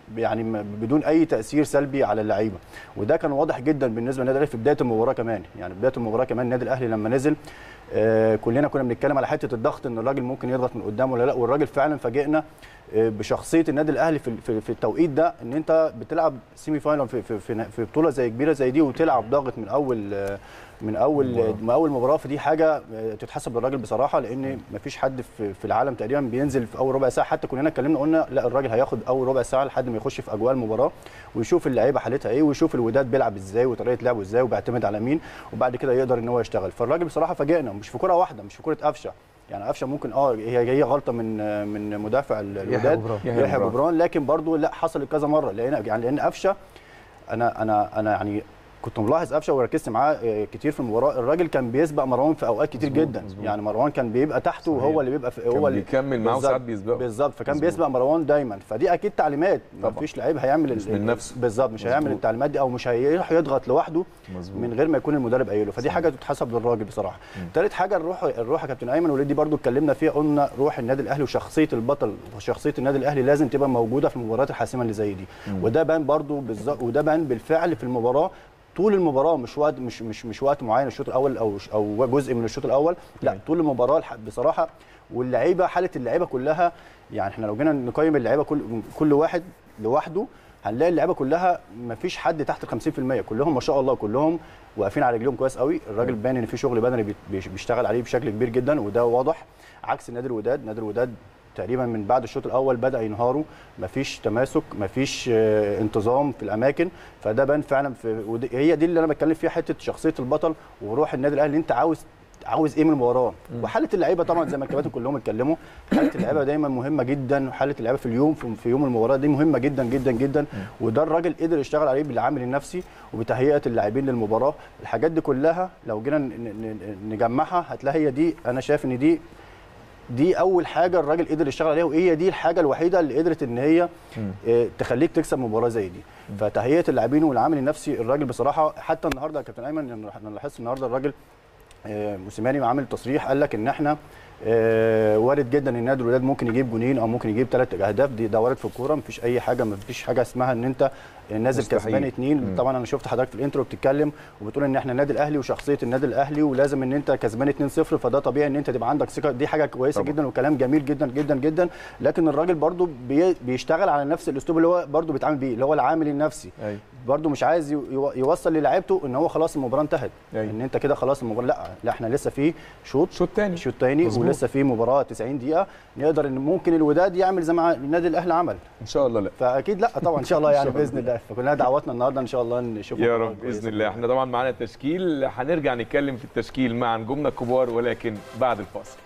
يعني م- بدون اي تاثير سلبي على اللعيبه وده كان واضح جدا بالنسبه للنادي الاهلي في بدايه المباراه كمان يعني بدايه المباراه كمان النادي الاهلي لما نزل آه، كلنا كنا بنتكلم على حته الضغط ان الراجل ممكن يضغط من قدام ولا لا والراجل فعلا فاجئنا آه، بشخصيه النادي الاهلي في في, في التوقيت ده ان انت بتلعب سيمي فاينل في في, في, في بطوله زي كبيره زي دي وتلعب ضاغط من اول آه، من اول من اول مباراه فدي حاجه آه، تتحسب للراجل بصراحه لان مفيش حد في, في العالم تقريبا بينزل في اول ربع ساعه حتى كلنا اتكلمنا قلنا لا الراجل هياخد اول ربع ساعه لحد ما يخش في اجواء المباراه ويشوف اللعيبه حالتها ايه ويشوف الوداد بيلعب ازاي وطريقه لعبه ازاي وبيعتمد على مين وبعد كده يقدر ان هو يشتغل فالراجل بصراحه فاجئنا مش في كره واحده مش في كره قفشه يعني قفشه ممكن اه هي هي غلطه من آه، من مدافع ال- الوداد جبران. يحيى يحيى جبران. جبران لكن برضو لا حصلت كذا مره لان يعني لان قفشه انا انا انا يعني كنت ملاحظ قفشه وركزت معاه آه، كتير في المباراه الراجل كان بيسبق مروان في اوقات كتير مظبوط، جدا مظبوط. يعني مروان كان بيبقى تحته صحيح. وهو اللي بيبقى في كان هو اللي بيكمل معاه بالظبط، وساعات بيسبقه. بالظبط فكان مظبوط. بيسبق مروان دايما فدي اكيد تعليمات ما طبعا. فيش لعيب هيعمل مش ال- من نفسه. بالظبط مش هيعمل مظبوط. التعليمات دي او مش هيروح يضغط لوحده مظبوط. من غير ما يكون المدرب قايله فدي حاجه تتحسب للراجل بصراحه ثالث حاجه الروح الروح يا كابتن ايمن ودي برضو اتكلمنا فيها قلنا روح النادي الاهلي وشخصيه البطل وشخصيه النادي الاهلي لازم تبقى موجوده في المباريات الحاسمه اللي زي دي وده بان برضو بالظبط وده بان بالفعل في المباراه طول المباراه مش وقت مش مش مش وقت معين الشوط الاول او او جزء من الشوط الاول لا أيوة. طول المباراه الح- بصراحه واللعيبه حاله اللعيبه كلها يعني احنا لو جينا نقيم اللعيبه كل كل واحد لوحده هنلاقي اللعيبه كلها ما فيش حد تحت ال 50% كلهم ما شاء الله كلهم واقفين على رجليهم كويس قوي الراجل باين ان في شغل بدني بي- بيش- بيشتغل عليه بشكل كبير جدا وده واضح عكس نادي الوداد نادي الوداد تقريبا من بعد الشوط الاول بدا ينهاروا مفيش تماسك مفيش آه، انتظام في الاماكن فده بان فعلا في ودي هي دي اللي انا بتكلم فيها حته شخصيه البطل وروح النادي الاهلي اللي انت عاوز عاوز ايه من المباراه وحاله اللعيبه طبعا زي ما الكباتن كلهم اتكلموا حاله اللعيبه دايما مهمه جدا وحاله اللعيبه في اليوم في في يوم المباراه دي مهمه جدا جدا جدا وده الراجل قدر يشتغل عليه بالعامل النفسي وبتهيئه اللاعبين للمباراه الحاجات دي كلها لو جينا ن- ن- ن- نجمعها هتلاقي هي دي انا شايف ان دي دي اول حاجه الراجل قدر يشتغل عليها وهي دي الحاجه الوحيده اللي قدرت ان هي آه، تخليك تكسب مباراه زي دي فتهيئه اللاعبين والعامل النفسي الراجل بصراحه حتى النهارده يا كابتن ايمن انا لاحظت النهارده الراجل آه، موسيماني عامل تصريح قال لك ان احنا آه، وارد جدا ان نادي الوداد ممكن يجيب جونين او ممكن يجيب ثلاث اهداف دي ده وارد في الكوره مفيش اي حاجه مفيش حاجه اسمها ان انت نازل مستحيل. كسبان اتنين طبعا انا شفت حضرتك في الانترو بتتكلم وبتقول ان احنا النادي الاهلي وشخصيه النادي الاهلي ولازم ان انت كسبان 2-0 فده طبيعي ان انت تبقى عندك ثقه دي حاجه كويسه طبعا. جدا وكلام جميل جدا جدا جدا لكن الراجل برضو بي- بيشتغل على نفس الاسلوب اللي هو برضو بيتعامل بيه اللي هو العامل النفسي أيوة. برضو مش عايز يو- يو- يوصل للاعيبته ان هو خلاص المباراه انتهت أيوة. ان انت كده خلاص المباراه لا لا احنا لسه في شوط شوط تاني شوط تاني مظبوط. ولسه في مباراه 90 دقيقه نقدر ان ممكن الوداد يعمل زي ما النادي الاهلي عمل ان شاء الله لا فاكيد لا طبعا ان شاء الله يعني باذن الله فكلنا دعواتنا النهارده ان شاء الله نشوف يا مباراة رب كويسة. باذن الله احنا طبعا معانا التشكيل هنرجع نتكلم في التشكيل مع نجومنا الكبار ولكن بعد الفاصل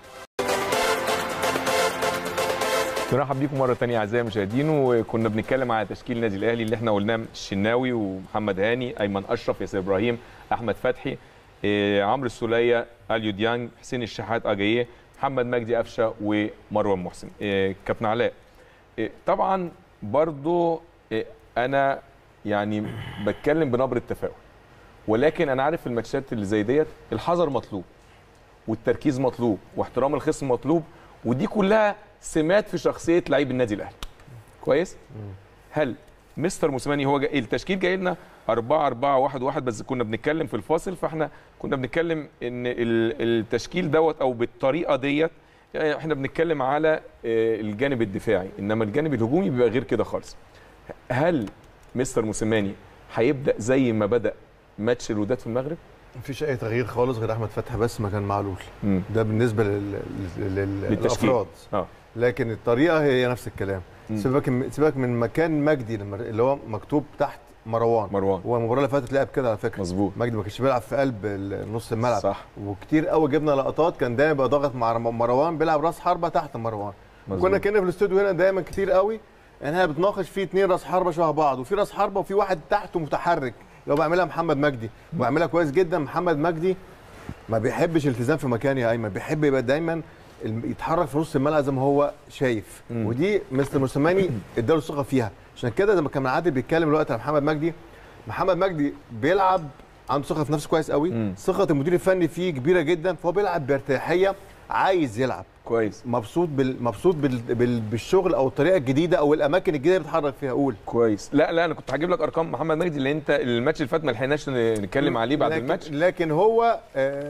نرحب بيكم مره ثانيه اعزائي المشاهدين وكنا بنتكلم على تشكيل النادي الاهلي اللي احنا قلناه الشناوي ومحمد هاني ايمن اشرف ياسر ابراهيم احمد فتحي إيه، عمرو السوليه اليو ديانج حسين الشحات اجاييه محمد مجدي قفشه ومروان محسن إيه، كابتن علاء إيه، طبعا برضو إيه، انا يعني بتكلم بنبره تفاؤل ولكن انا عارف في الماتشات اللي زي ديت الحذر مطلوب والتركيز مطلوب واحترام الخصم مطلوب ودي كلها سمات في شخصيه لعيب النادي الاهلي كويس هل مستر موسيماني هو جاي التشكيل جاي لنا 4 4 1 1 بس كنا بنتكلم في الفاصل فاحنا كنا بنتكلم ان ال- التشكيل دوت او بالطريقه ديت يعني احنا بنتكلم على آه، الجانب الدفاعي انما الجانب الهجومي بيبقى غير كده خالص هل مستر موسيماني هيبدا زي ما بدا ماتش الوداد في المغرب مفيش اي تغيير خالص غير احمد فتحي بس مكان معلول مم. ده بالنسبه لل... لل... لل... للتشكيل. للافراد اه لكن الطريقه هي نفس الكلام مم. سيبك من سيبك من مكان مجدي لما اللي هو مكتوب تحت مروان مروان هو المباراه اللي فاتت لعب كده على فكره مظبوط مجدي ما كانش بيلعب في قلب ال- نص الملعب صح وكتير قوي جبنا لقطات كان دايما بيبقى ضاغط مع مروان بيلعب راس حربه تحت مروان مظبوط. كنا كنا في الاستوديو هنا دايما كتير قوي ان احنا بتناقش في اتنين راس حربه شبه بعض وفي راس حربه وفي واحد تحته متحرك لو بيعملها محمد مجدي وبيعملها كويس جدا محمد مجدي ما بيحبش التزام في مكان يا ايمن بيحب يبقى دايما الم- يتحرك في نص الملعب زي ما هو شايف مم. ودي مستر موسيماني اداله ثقه فيها عشان كده زي ما كان عادل بيتكلم دلوقتي على محمد مجدي محمد مجدي بيلعب عنده ثقه في نفسه كويس قوي مم. ثقه المدير الفني فيه كبيره جدا فهو بيلعب بارتياحيه عايز يلعب كويس مبسوط بال... مبسوط بال... بال... بالشغل او الطريقه الجديده او الاماكن الجديده اللي بيتحرك فيها قول كويس لا لا انا كنت هجيب لك ارقام محمد مجدي اللي انت الماتش اللي فات ما لحقناش نتكلم عليه بعد لكن الماتش لكن هو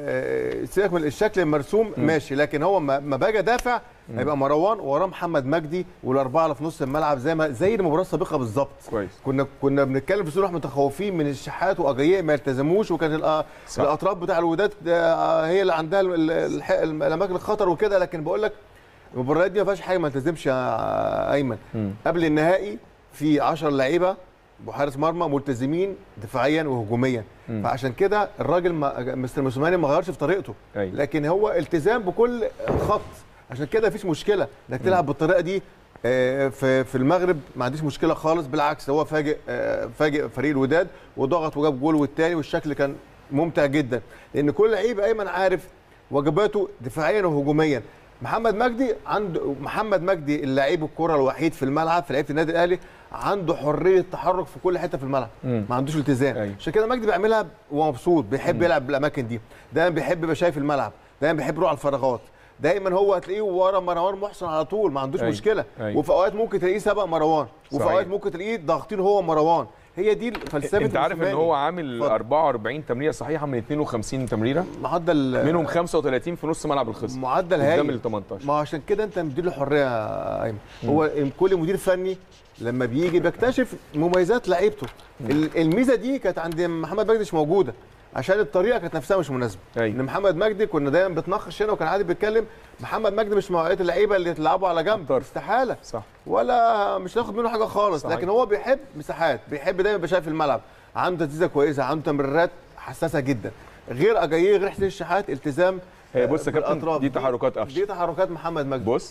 آه، سيبك من الشكل المرسوم ماشي لكن هو ما ما باجي ادافع هيبقى مروان وراه محمد مجدي والاربعه اللي في نص الملعب زي ما زي المباراه السابقه بالظبط كويس كنا كنا بنتكلم في صورة متخوفين من الشحات واجاييه ما يلتزموش وكان الأ- صح. الاطراف بتاع الوداد آه، هي اللي عندها ال- ال- الح- الاماكن الخطر وكده لكن بقول لك المباريات دي ما فيهاش حاجه ما التزمش يا ايمن مم. قبل النهائي في 10 لعيبه بحارس مرمى ملتزمين دفاعيا وهجوميا مم. فعشان كده الراجل ما مستر موسيماني ما غيرش في طريقته أيوة. لكن هو التزام بكل خط عشان كده مفيش مشكله انك تلعب بالطريقه دي آه، في في المغرب ما عنديش مشكله خالص بالعكس هو فاجئ آه، فاجئ فريق الوداد وضغط وجاب جول والتاني والشكل كان ممتع جدا لان كل لعيب ايمن عارف واجباته دفاعيا وهجوميا محمد مجدي عنده محمد مجدي اللاعب الكره الوحيد في الملعب في لعيبه النادي الاهلي عنده حريه تحرك في كل حته في الملعب مم. ما عندوش التزام أيوة. عشان كده مجدي بيعملها وهو مبسوط بيحب يلعب بالاماكن دي دايما بيحب يبقى شايف الملعب دايما بيحب يروح على الفراغات دايما هو هتلاقيه ورا مروان محسن على طول ما عندوش أيوة. مشكله أيوة. وفي اوقات ممكن تلاقيه سبق مروان وفي صحيح. اوقات ممكن تلاقيه ضاغطين هو مروان هي دي فلسفه انت عارف ان موسيماني. هو عامل اتفضل. 44 تمريره صحيحه من 52 تمريره معدل منهم 35 في نص ملعب الخصم معدل قدام هايل ال 18 ما هو عشان كده انت مديله حريه يا ايمن هو كل مدير فني لما بيجي بيكتشف مميزات لعيبته ال- الميزه دي كانت عند محمد مجدي مش موجوده عشان الطريقه كانت نفسها مش مناسبه أيوة. ان محمد مجدي كنا دايما بنتناقش هنا وكان عادل بيتكلم محمد مجدي مش نوعيه اللعيبه اللي يتلعبوا على جنب الطرف. استحاله صح ولا مش هاخد منه حاجه خالص صحيح. لكن هو بيحب مساحات بيحب دايما يبقى شايف الملعب عنده تسديده كويسه عنده تمريرات حساسه جدا غير اجاييه غير حسين الشحات التزام هي بص يا كابتن، بالأطراف. دي تحركات قفش. دي تحركات محمد مجدي بص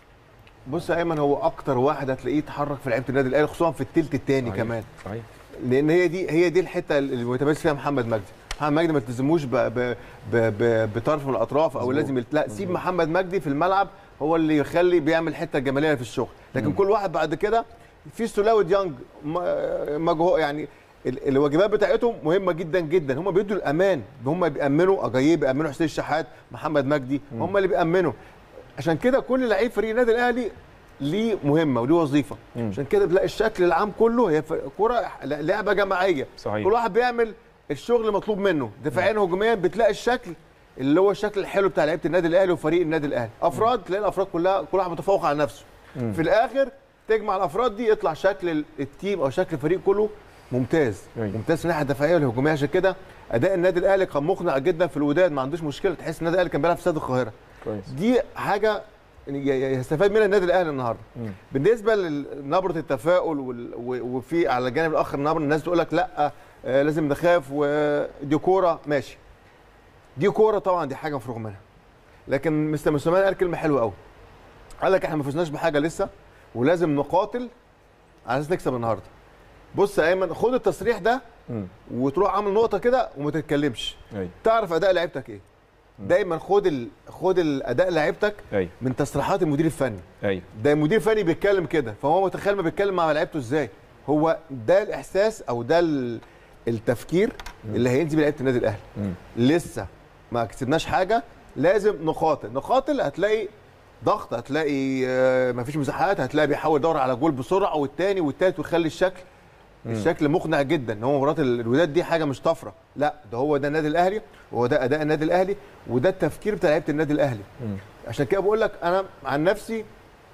بص يا ايمن هو اكتر واحد هتلاقيه يتحرك في لعيبه النادي الاهلي خصوصا في الثلث الثاني صحيح. كمان صحيح لان هي دي هي دي الحته اللي متميز فيها محمد مجدي محمد مجدي ما تلزموش ب- ب- ب- ب- بطرف من الاطراف او مظبوط. لازم يلت- لا سيب محمد مجدي في الملعب هو اللي يخلي بيعمل الحته الجماليه في الشغل لكن كل واحد بعد كده في سلاوي ديانج م- مجهو يعني ال- الواجبات بتاعتهم مهمه جدا جدا هم بيدوا الامان هم بيامنوا اجاييه بيامنوا حسين الشحات محمد مجدي هم اللي بيامنوا عشان كده كل لعيب فريق النادي الاهلي ليه مهمه وليه وظيفه مم. عشان كده بتلاقي الشكل العام كله هي ف- كره لعبه جماعيه صحيح. كل واحد بيعمل الشغل المطلوب منه دفاعيا وهجوميا بتلاقي الشكل اللي هو الشكل الحلو بتاع لعيبه النادي الاهلي وفريق النادي الاهلي افراد تلاقي الافراد كلها كل واحد متفوق على نفسه في الاخر تجمع الافراد دي يطلع شكل ال- التيم او شكل الفريق كله ممتاز أيوة. ممتاز في الناحيه الدفاعيه والهجوميه عشان كده اداء النادي الاهلي كان مقنع جدا في الوداد ما عندوش مشكله تحس النادي الاهلي كان بيلعب في استاد القاهره كويس دي حاجه ي- ي- يستفاد منها النادي الاهلي النهارده مم. بالنسبه لنبره التفاؤل وال- و- وفي على الجانب الاخر نبره الناس تقول لك لا آه، لازم نخاف ودي كوره ماشي دي كوره طبعا دي حاجه مفروغ منها لكن مستر موسيماني قال كلمه حلوه قوي قال لك احنا ما فزناش بحاجه لسه ولازم نقاتل على اساس نكسب النهارده بص يا ايمن خد التصريح ده مم. وتروح عامل نقطه كده وما تتكلمش ايوه تعرف اداء لعيبتك ايه دايما خد ال... خد الاداء لعيبتك ايوه من تصريحات المدير الفني ايوه ده المدير الفني بيتكلم كده فهو متخيل ما بيتكلم مع لعيبته ازاي هو ده الاحساس او ده ال- التفكير اللي هينزل بلعيبه النادي الاهلي مم. لسه ما كسبناش حاجه لازم نقاتل نقاتل هتلاقي ضغط هتلاقي آه، مفيش مساحات هتلاقي بيحاول يدور على جول بسرعه والتاني والتالت ويخلي الشكل الشكل مقنع جدا هو مباراه الوداد دي حاجه مش طفره لا ده هو ده النادي الاهلي وهو ده اداء النادي الاهلي وده التفكير بتاع لعيبه النادي الاهلي مم. عشان كده بقول لك انا عن نفسي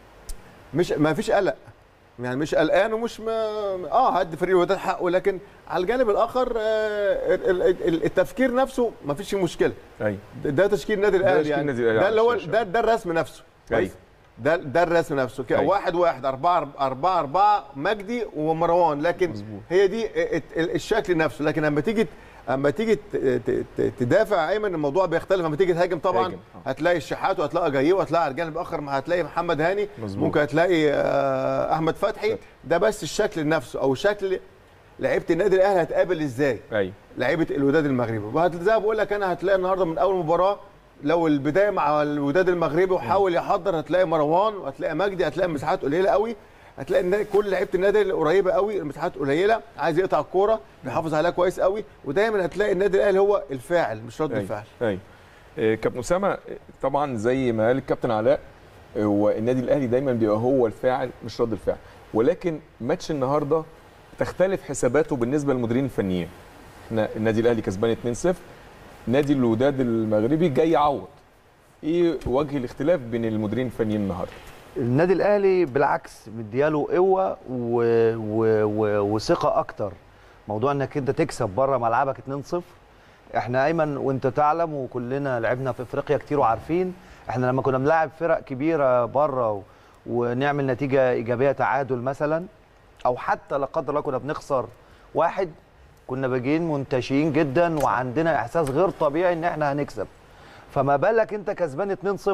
مش ما فيش قلق يعني مش قلقان ومش ما اه هدي فريق الوداد حقه لكن على الجانب الاخر آه ال- ال- ال- التفكير نفسه ما فيش فيه مشكله ايوه ده- ده تشكيل النادي الاهلي تشكيل يعني النادي الأهلي ده على اللي هو الشاشة. ده ده الرسم نفسه أيوة. كويس؟ ده ده الرسم نفسه كده أيوة. واحد واحد أربعة أربعة أربعة مجدي ومروان لكن مظبوط. هي دي ال- ال- الشكل نفسه لكن لما تيجي اما تيجي ت- ت- ت- تدافع ايمن الموضوع بيختلف لما تيجي تهاجم طبعا هاجم، آه. هتلاقي الشحات وهتلاقي جايه وهتلاقي على الجانب الاخر ما هتلاقي محمد هاني مظبوط. ممكن هتلاقي آه، احمد فتحي ده بس الشكل نفسه او شكل لعيبه النادي الاهلي هتقابل ازاي ايوه لعيبه الوداد المغربي وهت- زي ما بقول لك انا هتلاقي النهارده من اول مباراه لو البدايه مع الوداد المغربي وحاول يحضر هتلاقي مروان وهتلاقي مجدي هتلاقي مساحات قليله قوي هتلاقي النادي- كل لعيبه النادي اللي قريبه قوي المساحات قليله عايز يقطع الكوره بيحافظ عليها كويس قوي ودايما هتلاقي النادي الاهلي هو الفاعل مش رد ايوه الفعل ايوه آه، كابتن اسامه طبعا زي ما قال الكابتن علاء آه، هو النادي الاهلي دايما بيبقى هو الفاعل مش رد الفعل ولكن ماتش النهارده تختلف حساباته بالنسبه للمديرين الفنيين احنا النادي الاهلي كسبان 2-0 نادي الوداد المغربي جاي يعوض ايه وجه الاختلاف بين المديرين الفنيين النهارده النادي الاهلي بالعكس مدياله قوه و... و... و... وثقه اكتر موضوع انك انت تكسب بره ملعبك 2-0 احنا ايمن وانت تعلم وكلنا لعبنا في افريقيا كتير وعارفين احنا لما كنا بنلاعب فرق كبيره بره و... ونعمل نتيجه ايجابيه تعادل مثلا او حتى لا قدر الله كنا بنخسر واحد كنا باجيين منتشيين جدا وعندنا احساس غير طبيعي ان احنا هنكسب فما بالك انت كسبان 2-0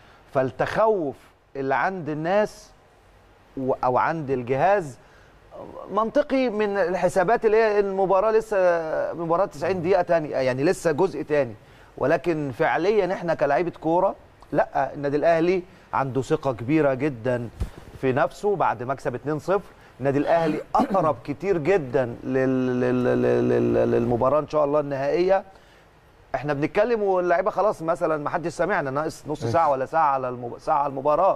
فالتخوف اللي عند الناس و- او عند الجهاز منطقي من الحسابات اللي هي المباراه لسه مباراه 90 دقيقه تاني يعني لسه جزء تاني ولكن فعليا احنا كلاعيبه كوره لا النادي الاهلي عنده ثقه كبيره جدا في نفسه بعد مكسب 2-0 النادي الاهلي اقرب كتير جدا لل... لل... لل... لل... للمباراه ان شاء الله النهائيه احنا بنتكلم واللعيبه خلاص مثلا ما حدش سامعنا ناقص نص ساعه ولا ساعه على المب... ساعه على المباراه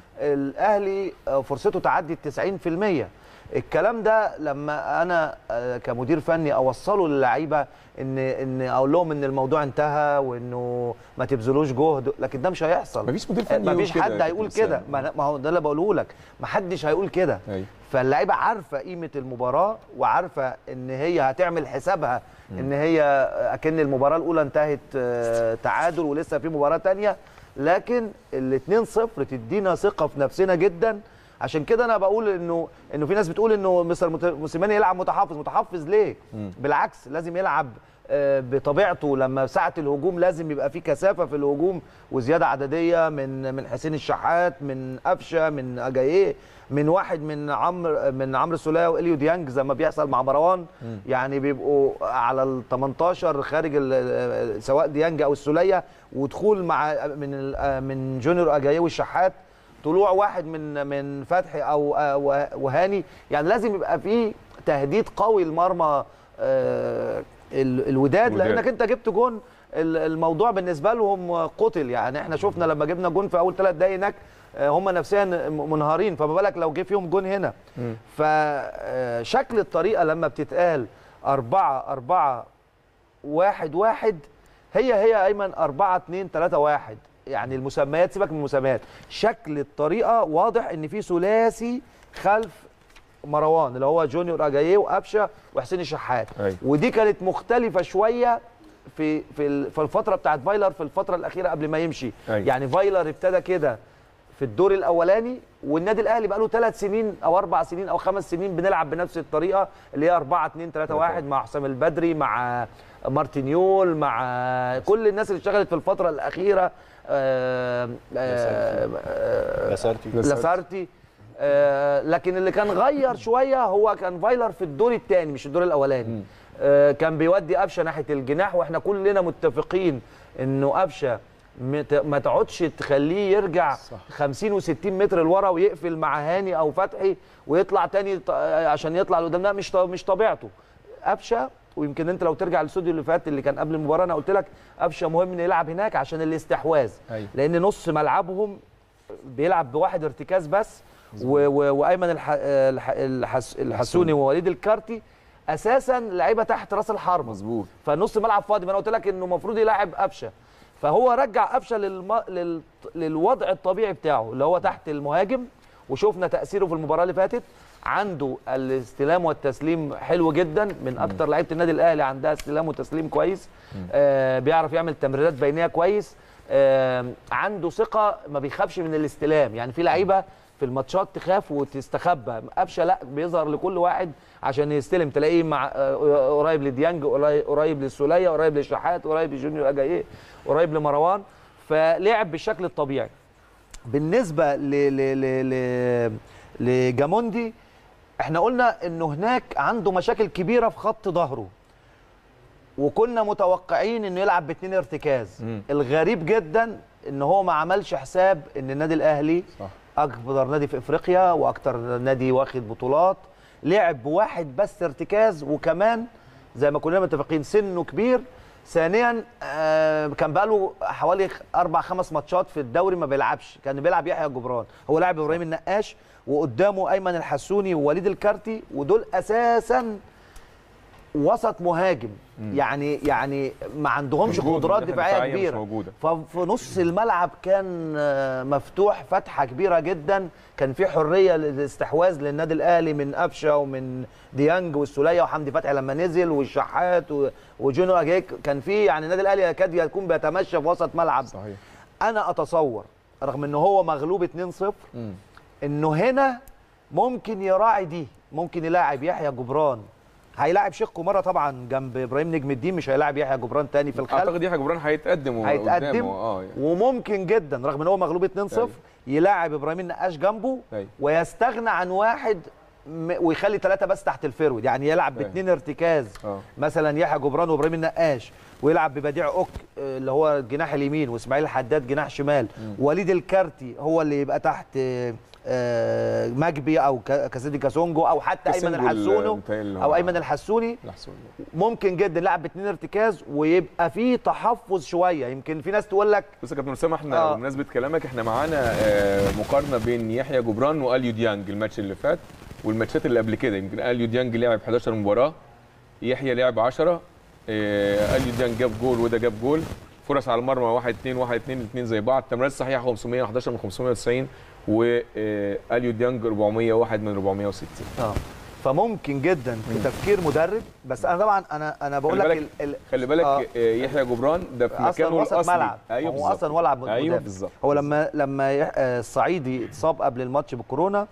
الاهلي آه، فرصته تعدي ال 90% الكلام ده لما انا آه، كمدير فني اوصله للعيبه ان ان اقول لهم ان الموضوع انتهى وانه ما تبذلوش جهد لكن ده مش هيحصل مفيش مدير فني يقول مفيش كده حد يا هيقول كابتن كده سامي. ما أنا- ما هو ده اللي بقوله لك ما حدش هيقول كده أيوة. فاللعيبه عارفه قيمه المباراه وعارفه ان هي هتعمل حسابها ان هي اكن المباراه الاولى انتهت آه، تعادل ولسه في مباراه تانية لكن ال 2-0 تدينا ثقه في نفسنا جدا عشان كده انا بقول انه انه في ناس بتقول انه مستر مت- موسيماني يلعب متحفظ متحفظ ليه بالعكس لازم يلعب آه، بطبيعته لما ساعه الهجوم لازم يبقى في كثافه في الهجوم وزياده عدديه من من حسين الشحات من قفشه من اجاييه من واحد من عمرو من عمرو السوليه واليو ديانج زي ما بيحصل مع مروان يعني بيبقوا على ال 18 خارج ال- سواء ديانج او السوليه ودخول مع من ال- من جونيور اجاييه والشحات طلوع واحد من من فتحي او آه، وه- وهاني يعني لازم يبقى في تهديد قوي لمرمى آه، ال- الوداد الوداد. لانك انت جبت جون ال- الموضوع بالنسبه لهم قتل يعني احنا شفنا لما جبنا جون في اول ثلاث دقايق هناك آه، هم نفسيا منهارين فما بالك لو جه فيهم جون هنا فشكل الطريقه لما بتتقال أربعة أربعة واحد واحد هي هي أيمن أربعة اتنين تلاتة واحد يعني المسميات سيبك من المسميات شكل الطريقة واضح إن في ثلاثي خلف مروان اللي هو جونيور اجاييه وقفشه وحسين الشحات أيوة. ودي كانت مختلفه شويه في في ال- في الفتره بتاعت فايلر في الفتره الاخيره قبل ما يمشي أيوة. يعني فايلر ابتدى كده في الدور الاولاني والنادي الاهلي بقى له ثلاث سنين او اربع سنين او خمس سنين بنلعب بنفس الطريقه اللي هي 4 2 3 1 مع حسام البدري مع مارتينيول مع كل الناس اللي اشتغلت في الفتره الاخيره آه، آه، آه، لاسارتي لاسارتي آه لكن اللي كان غير شويه هو كان فايلر في الدور الثاني مش الدور الاولاني آه كان بيودي قفشه ناحيه الجناح واحنا كلنا متفقين انه قفشه مت- ما تقعدش تخليه يرجع 50 و60 متر لورا ويقفل مع هاني او فتحي ويطلع تاني ط- عشان يطلع لقدام لا مش ط- مش طبيعته قفشه ويمكن انت لو ترجع للاستوديو اللي فات اللي كان قبل المباراه انا قلت لك قفشه مهم انه يلعب هناك عشان الاستحواذ أيوة. لان نص ملعبهم بيلعب بواحد ارتكاز بس و و وايمن الح الح الحس الحسوني ووليد الكارتي اساسا لعيبه تحت راس الحرب مظبوط فنص ملعب فاضي ما انا قلت لك انه المفروض يلاعب قفشه فهو رجع قفشه للم... لل... للوضع الطبيعي بتاعه اللي هو تحت المهاجم وشفنا تاثيره في المباراه اللي فاتت عنده الاستلام والتسليم حلو جدا من اكتر لعيبه النادي الاهلي عندها استلام وتسليم كويس آه بيعرف يعمل تمريرات بينيه كويس آه عنده ثقه ما بيخافش من الاستلام يعني في لعيبه في الماتشات تخاف وتستخبى قفشه لا بيظهر لكل واحد عشان يستلم تلاقيه مع آه، قريب لديانج قريب- قريب للسوليه قريب للشحات قريب لجونيور اجاييه قريب لمروان فلعب بالشكل الطبيعي بالنسبه ل ل ل ل لجاموندي احنا قلنا انه هناك عنده مشاكل كبيره في خط ظهره وكنا متوقعين انه يلعب باثنين ارتكاز مم. الغريب جدا ان هو ما عملش حساب ان النادي الاهلي صح. اكبر نادي في افريقيا واكتر نادي واخد بطولات لعب بواحد بس ارتكاز وكمان زي ما كلنا متفقين سنه كبير ثانيا آه، كان بقاله حوالي خ- اربع خمس ماتشات في الدوري ما بيلعبش كان بيلعب يحيى جبران هو لاعب ابراهيم النقاش وقدامه ايمن الحسوني ووليد الكارتي ودول اساسا وسط مهاجم يعني يعني ما عندهمش موجود، قدرات الناحية دفاعيه الدفاعية مش كبيره موجودة. ففي نص الملعب كان آه، مفتوح فتحه كبيره جدا كان في حريه للاستحواذ للنادي الاهلي من قفشه ومن ديانج والسوليه وحمدي فتحي لما نزل والشحات و- وجونو اجيك كان في يعني النادي الاهلي يكاد يكون بيتمشى في وسط ملعب صحيح انا اتصور رغم ان هو مغلوب 2-0 مم. انه هنا ممكن يراعي دي ممكن يلاعب يحيى جبران هيلاعب شيخ مره طبعا جنب ابراهيم نجم الدين مش هيلاعب يحيى جبران تاني في الخلف اعتقد يحيى جبران هيتقدم و- هيتقدم قدامه اه يعني. وممكن جدا رغم ان هو مغلوب 2-0 أيوة. يلاعب ابراهيم النقاش جنبه أيوة. ويستغنى عن واحد م- ويخلي ثلاثه بس تحت الفيرود يعني يلعب أيوة. باثنين ارتكاز اه مثلا يحيى جبران وابراهيم النقاش ويلعب ببديع اوك آه، اللي هو الجناح اليمين واسماعيل الحداد جناح شمال وليد الكارتي هو اللي يبقى تحت آه، آه، مجبي او ك- كاسيدي كاسونجو او حتى ايمن كاسينجو الحسونو متهيألي او هو- ايمن الحسوني الحسون ممكن جدا يلعب باثنين ارتكاز ويبقى فيه تحفظ شويه يمكن في ناس تقول لك بص يا كابتن اسامه احنا آه. بمناسبه كلامك احنا معانا آه، مقارنه بين يحيى جبران واليو ديانج الماتش اللي فات والماتشات اللي قبل كده يمكن اليو ديانج لعب 11 مباراه يحيى لعب 10 آه، اليو ديانج جاب جول وده جاب جول فرص على المرمى 1 2 1 2 الاثنين زي بعض تمريرات صحيحه 511 من 590 واليو ديانج 401 من 460 اه فممكن جدا في تفكير مدرب بس انا طبعا انا انا بقول خلي لك بالك- ال- ال- خلي بالك آه. آه، يحيى جبران ده في اصلا مكانه وسط الاصلي ملعب ايوه هو بالظبط. اصلا ولعب ايوه مدافع. بالظبط هو لما لما يح- آه، الصعيدي اتصاب قبل الماتش بالكورونا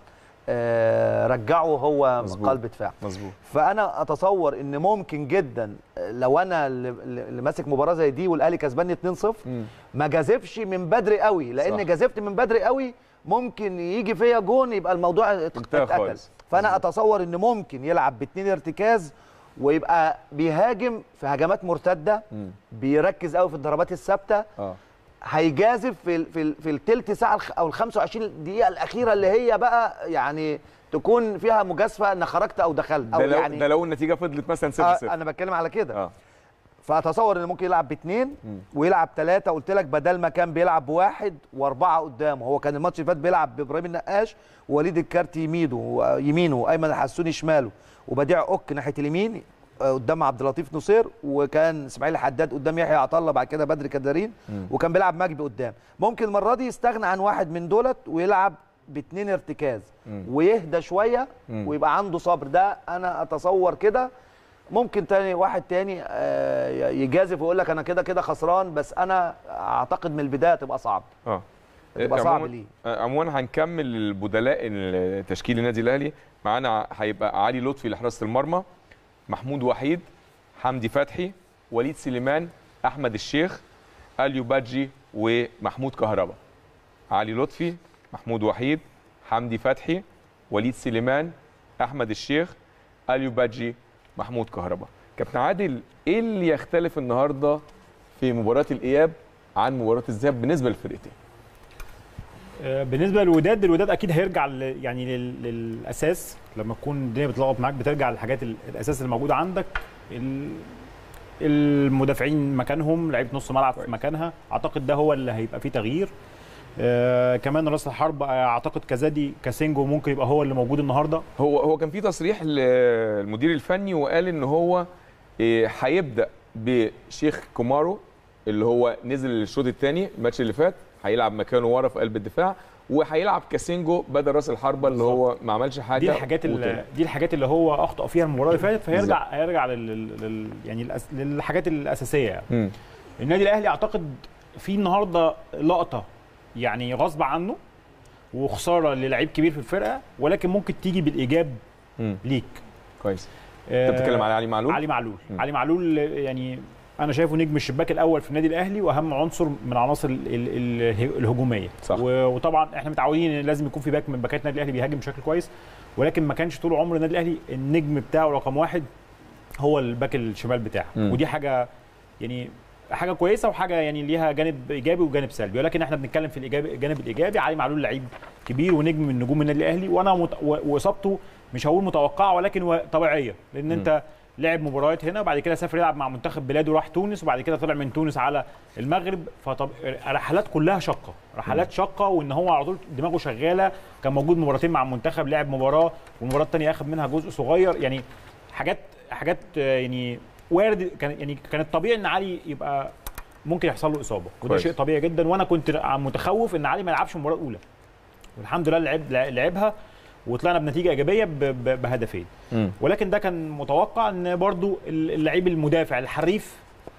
آه، رجعه هو مظبوط. قلب دفاع مظبوط فانا اتصور ان ممكن جدا آه، لو انا اللي اللي ماسك مباراه زي دي والاهلي كسبان 2-0 مم. ما جازفش من بدري قوي لان صح. جازفت من بدري قوي ممكن يجي فيا جون يبقى الموضوع ات- انتهى اتقتل خالص. فانا اتصور ان ممكن يلعب باتنين ارتكاز ويبقى بيهاجم في هجمات مرتده مم. بيركز قوي في الضربات الثابته اه هيجازف في ال- في ال- في الثلث ساعه الخ- او ال 25 دقيقه الاخيره اللي هي بقى يعني تكون فيها مجازفه ان خرجت او دخلت او ده لو يعني ده لو النتيجه فضلت مثلا 0 آه 0 انا بتكلم على كده اه فاتصور ان ممكن يلعب باثنين ويلعب ثلاثه قلت لك بدل ما كان بيلعب بواحد واربعه قدامه هو كان الماتش اللي فات بيلعب بابراهيم النقاش ووليد الكارتي يمينه يمينه وايمن الحسوني شماله وبديع اوك ناحيه اليمين آه، قدام عبد اللطيف نصير وكان اسماعيل حداد قدام يحيى عطله بعد كده بدر كدارين وكان بيلعب مجدي قدام ممكن المره دي يستغنى عن واحد من دولت ويلعب باثنين ارتكاز ويهدى شويه ويبقى عنده صبر ده انا اتصور كده ممكن تاني واحد تاني آه، يجازف ويقول لك انا كده كده خسران بس انا اعتقد من البدايه تبقى صعب اه هتبقى عموماً- صعب ليه آه، عموما هنكمل البدلاء التشكيل النادي الاهلي معانا هيبقى علي لطفي لحراسه المرمى محمود وحيد حمدي فتحي وليد سليمان احمد الشيخ اليو بادجي ومحمود كهربا علي لطفي محمود وحيد حمدي فتحي وليد سليمان احمد الشيخ اليو بادجي محمود كهربا كابتن عادل ايه اللي يختلف النهارده في مباراه الاياب عن مباراه الذهاب بالنسبه للفرقتين آه، بالنسبه للوداد الوداد اكيد هيرجع ل- يعني لل- للاساس لما تكون الدنيا بتلخبط معاك بترجع للحاجات ال- الاساس اللي موجوده عندك ال- المدافعين مكانهم لعيبه نص ملعب في مكانها اعتقد ده هو اللي هيبقى فيه تغيير آه كمان راس الحرب آه، اعتقد كزادي كاسينجو ممكن يبقى هو اللي موجود النهارده هو هو كان في تصريح للمدير الفني وقال ان هو إيه، هيبدا بشيخ كومارو اللي هو نزل الشوط الثاني الماتش اللي فات هيلعب مكانه ورا في قلب الدفاع وهيلعب كاسينجو بدل راس الحربه اللي هو ما عملش حاجه دي الحاجات وطلع. اللي دي الحاجات اللي هو اخطا فيها المباراه اللي فاتت فهيرجع هيرجع لل, لل يعني الأس للحاجات الاساسيه يعني مم. النادي الاهلي اعتقد في النهارده لقطه يعني غصب عنه وخساره للعيب كبير في الفرقه ولكن ممكن تيجي بالايجاب مم. ليك كويس انت بتتكلم على علي معلول علي معلول مم. علي معلول يعني انا شايفه نجم الشباك الاول في النادي الاهلي واهم عنصر من عناصر ال- ال- ال- الهجوميه صح. و- وطبعا احنا متعودين ان لازم يكون في باك من باكات النادي الاهلي بيهاجم بشكل كويس ولكن ما كانش طول عمر النادي الاهلي النجم بتاعه رقم واحد هو الباك الشمال بتاعه مم. ودي حاجه يعني حاجه كويسه وحاجه يعني ليها جانب ايجابي وجانب سلبي ولكن احنا بنتكلم في الايجابي الجانب الايجابي علي معلول لعيب كبير ونجم من نجوم النادي الاهلي وانا مت... و- واصابته مش هقول متوقعه ولكن و- طبيعيه لان انت لعب مباريات هنا وبعد كده سافر يلعب مع منتخب بلاده وراح تونس وبعد كده طلع من تونس على المغرب فطب رحلات كلها شاقه رحلات شاقه وان هو على طول دماغه شغاله كان موجود مباراتين مع المنتخب لعب مباراه والمباراه الثانيه اخذ منها جزء صغير يعني حاجات حاجات آه، يعني وارد كان يعني كان الطبيعي ان علي يبقى ممكن يحصل له اصابه وده كويس. شيء طبيعي جدا وانا كنت متخوف ان علي ما يلعبش المباراه الاولى والحمد لله لعب لعبها وطلعنا بنتيجه ايجابيه ب- ب- بهدفين مم. ولكن ده كان متوقع ان برضو اللعيب المدافع الحريف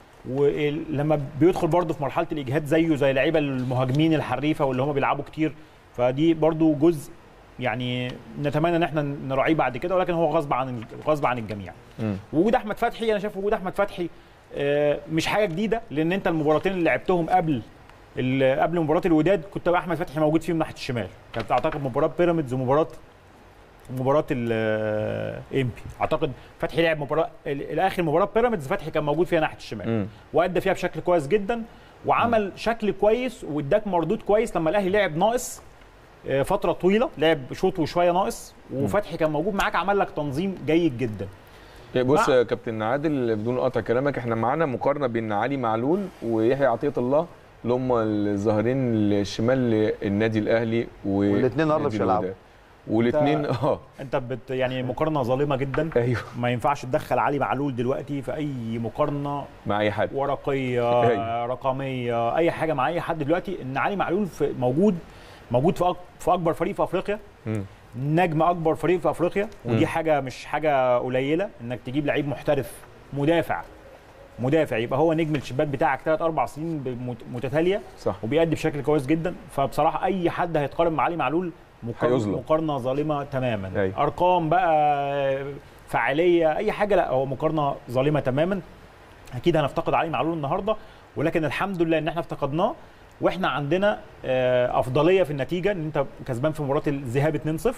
ولما بيدخل برضو في مرحله الاجهاد زيه زي لعيبه المهاجمين الحريفه واللي هم بيلعبوا كتير فدي برضو جزء يعني نتمنى ان احنا نراعيه بعد كده ولكن هو غصب عن غصب عن الجميع مم. وجود احمد فتحي انا شايف وجود احمد فتحي آه، مش حاجه جديده لان انت المباراتين اللي لعبتهم قبل ال- قبل مباراه الوداد كنت بقى احمد فتحي موجود فيهم ناحيه الشمال كانت اعتقد مباراه بيراميدز ومباراه مباراه الامبي اعتقد فتحي لعب مباراه ال- الاخر مباراه بيراميدز فتحي كان موجود فيها ناحيه الشمال مم. وادى فيها بشكل كويس جدا وعمل شكل كويس واداك مردود كويس لما الاهلي لعب ناقص آه، فتره طويله لعب شوط وشويه ناقص وفتحي كان موجود معاك عمل لك تنظيم جيد جدا بص مع- يا كابتن عادل بدون قطع كلامك احنا معانا مقارنه بين علي معلول ويحيى عطيه الله اللي هم الظاهرين الشمال للنادي الاهلي والاتنين النهارده مش هيلعبوا. والاثنين اه انت بت يعني مقارنه ظالمه جدا ايوه ما ينفعش تدخل علي معلول دلوقتي في اي مقارنه مع اي حد ورقيه أيوة. رقميه اي حاجه مع اي حد دلوقتي ان علي معلول في موجود موجود في أك- في اكبر فريق في افريقيا مم. نجم اكبر فريق في افريقيا مم. ودي حاجه مش حاجه قليله انك تجيب لعيب محترف مدافع مدافع يبقى هو نجم الشباك بتاعك ثلاث اربع سنين بمت- متتاليه صح وبيأدي بشكل كويس جدا فبصراحه اي حد هيتقارن مع علي معلول مقارنة, هيظلم. مقارنه ظالمه تماما أيوة. ارقام بقى فعاليه اي حاجه لا هو مقارنه ظالمه تماما اكيد هنفتقد علي معلول النهارده ولكن الحمد لله ان احنا افتقدناه واحنا عندنا آه، افضليه في النتيجه ان انت كسبان في مباراه الذهاب 2-0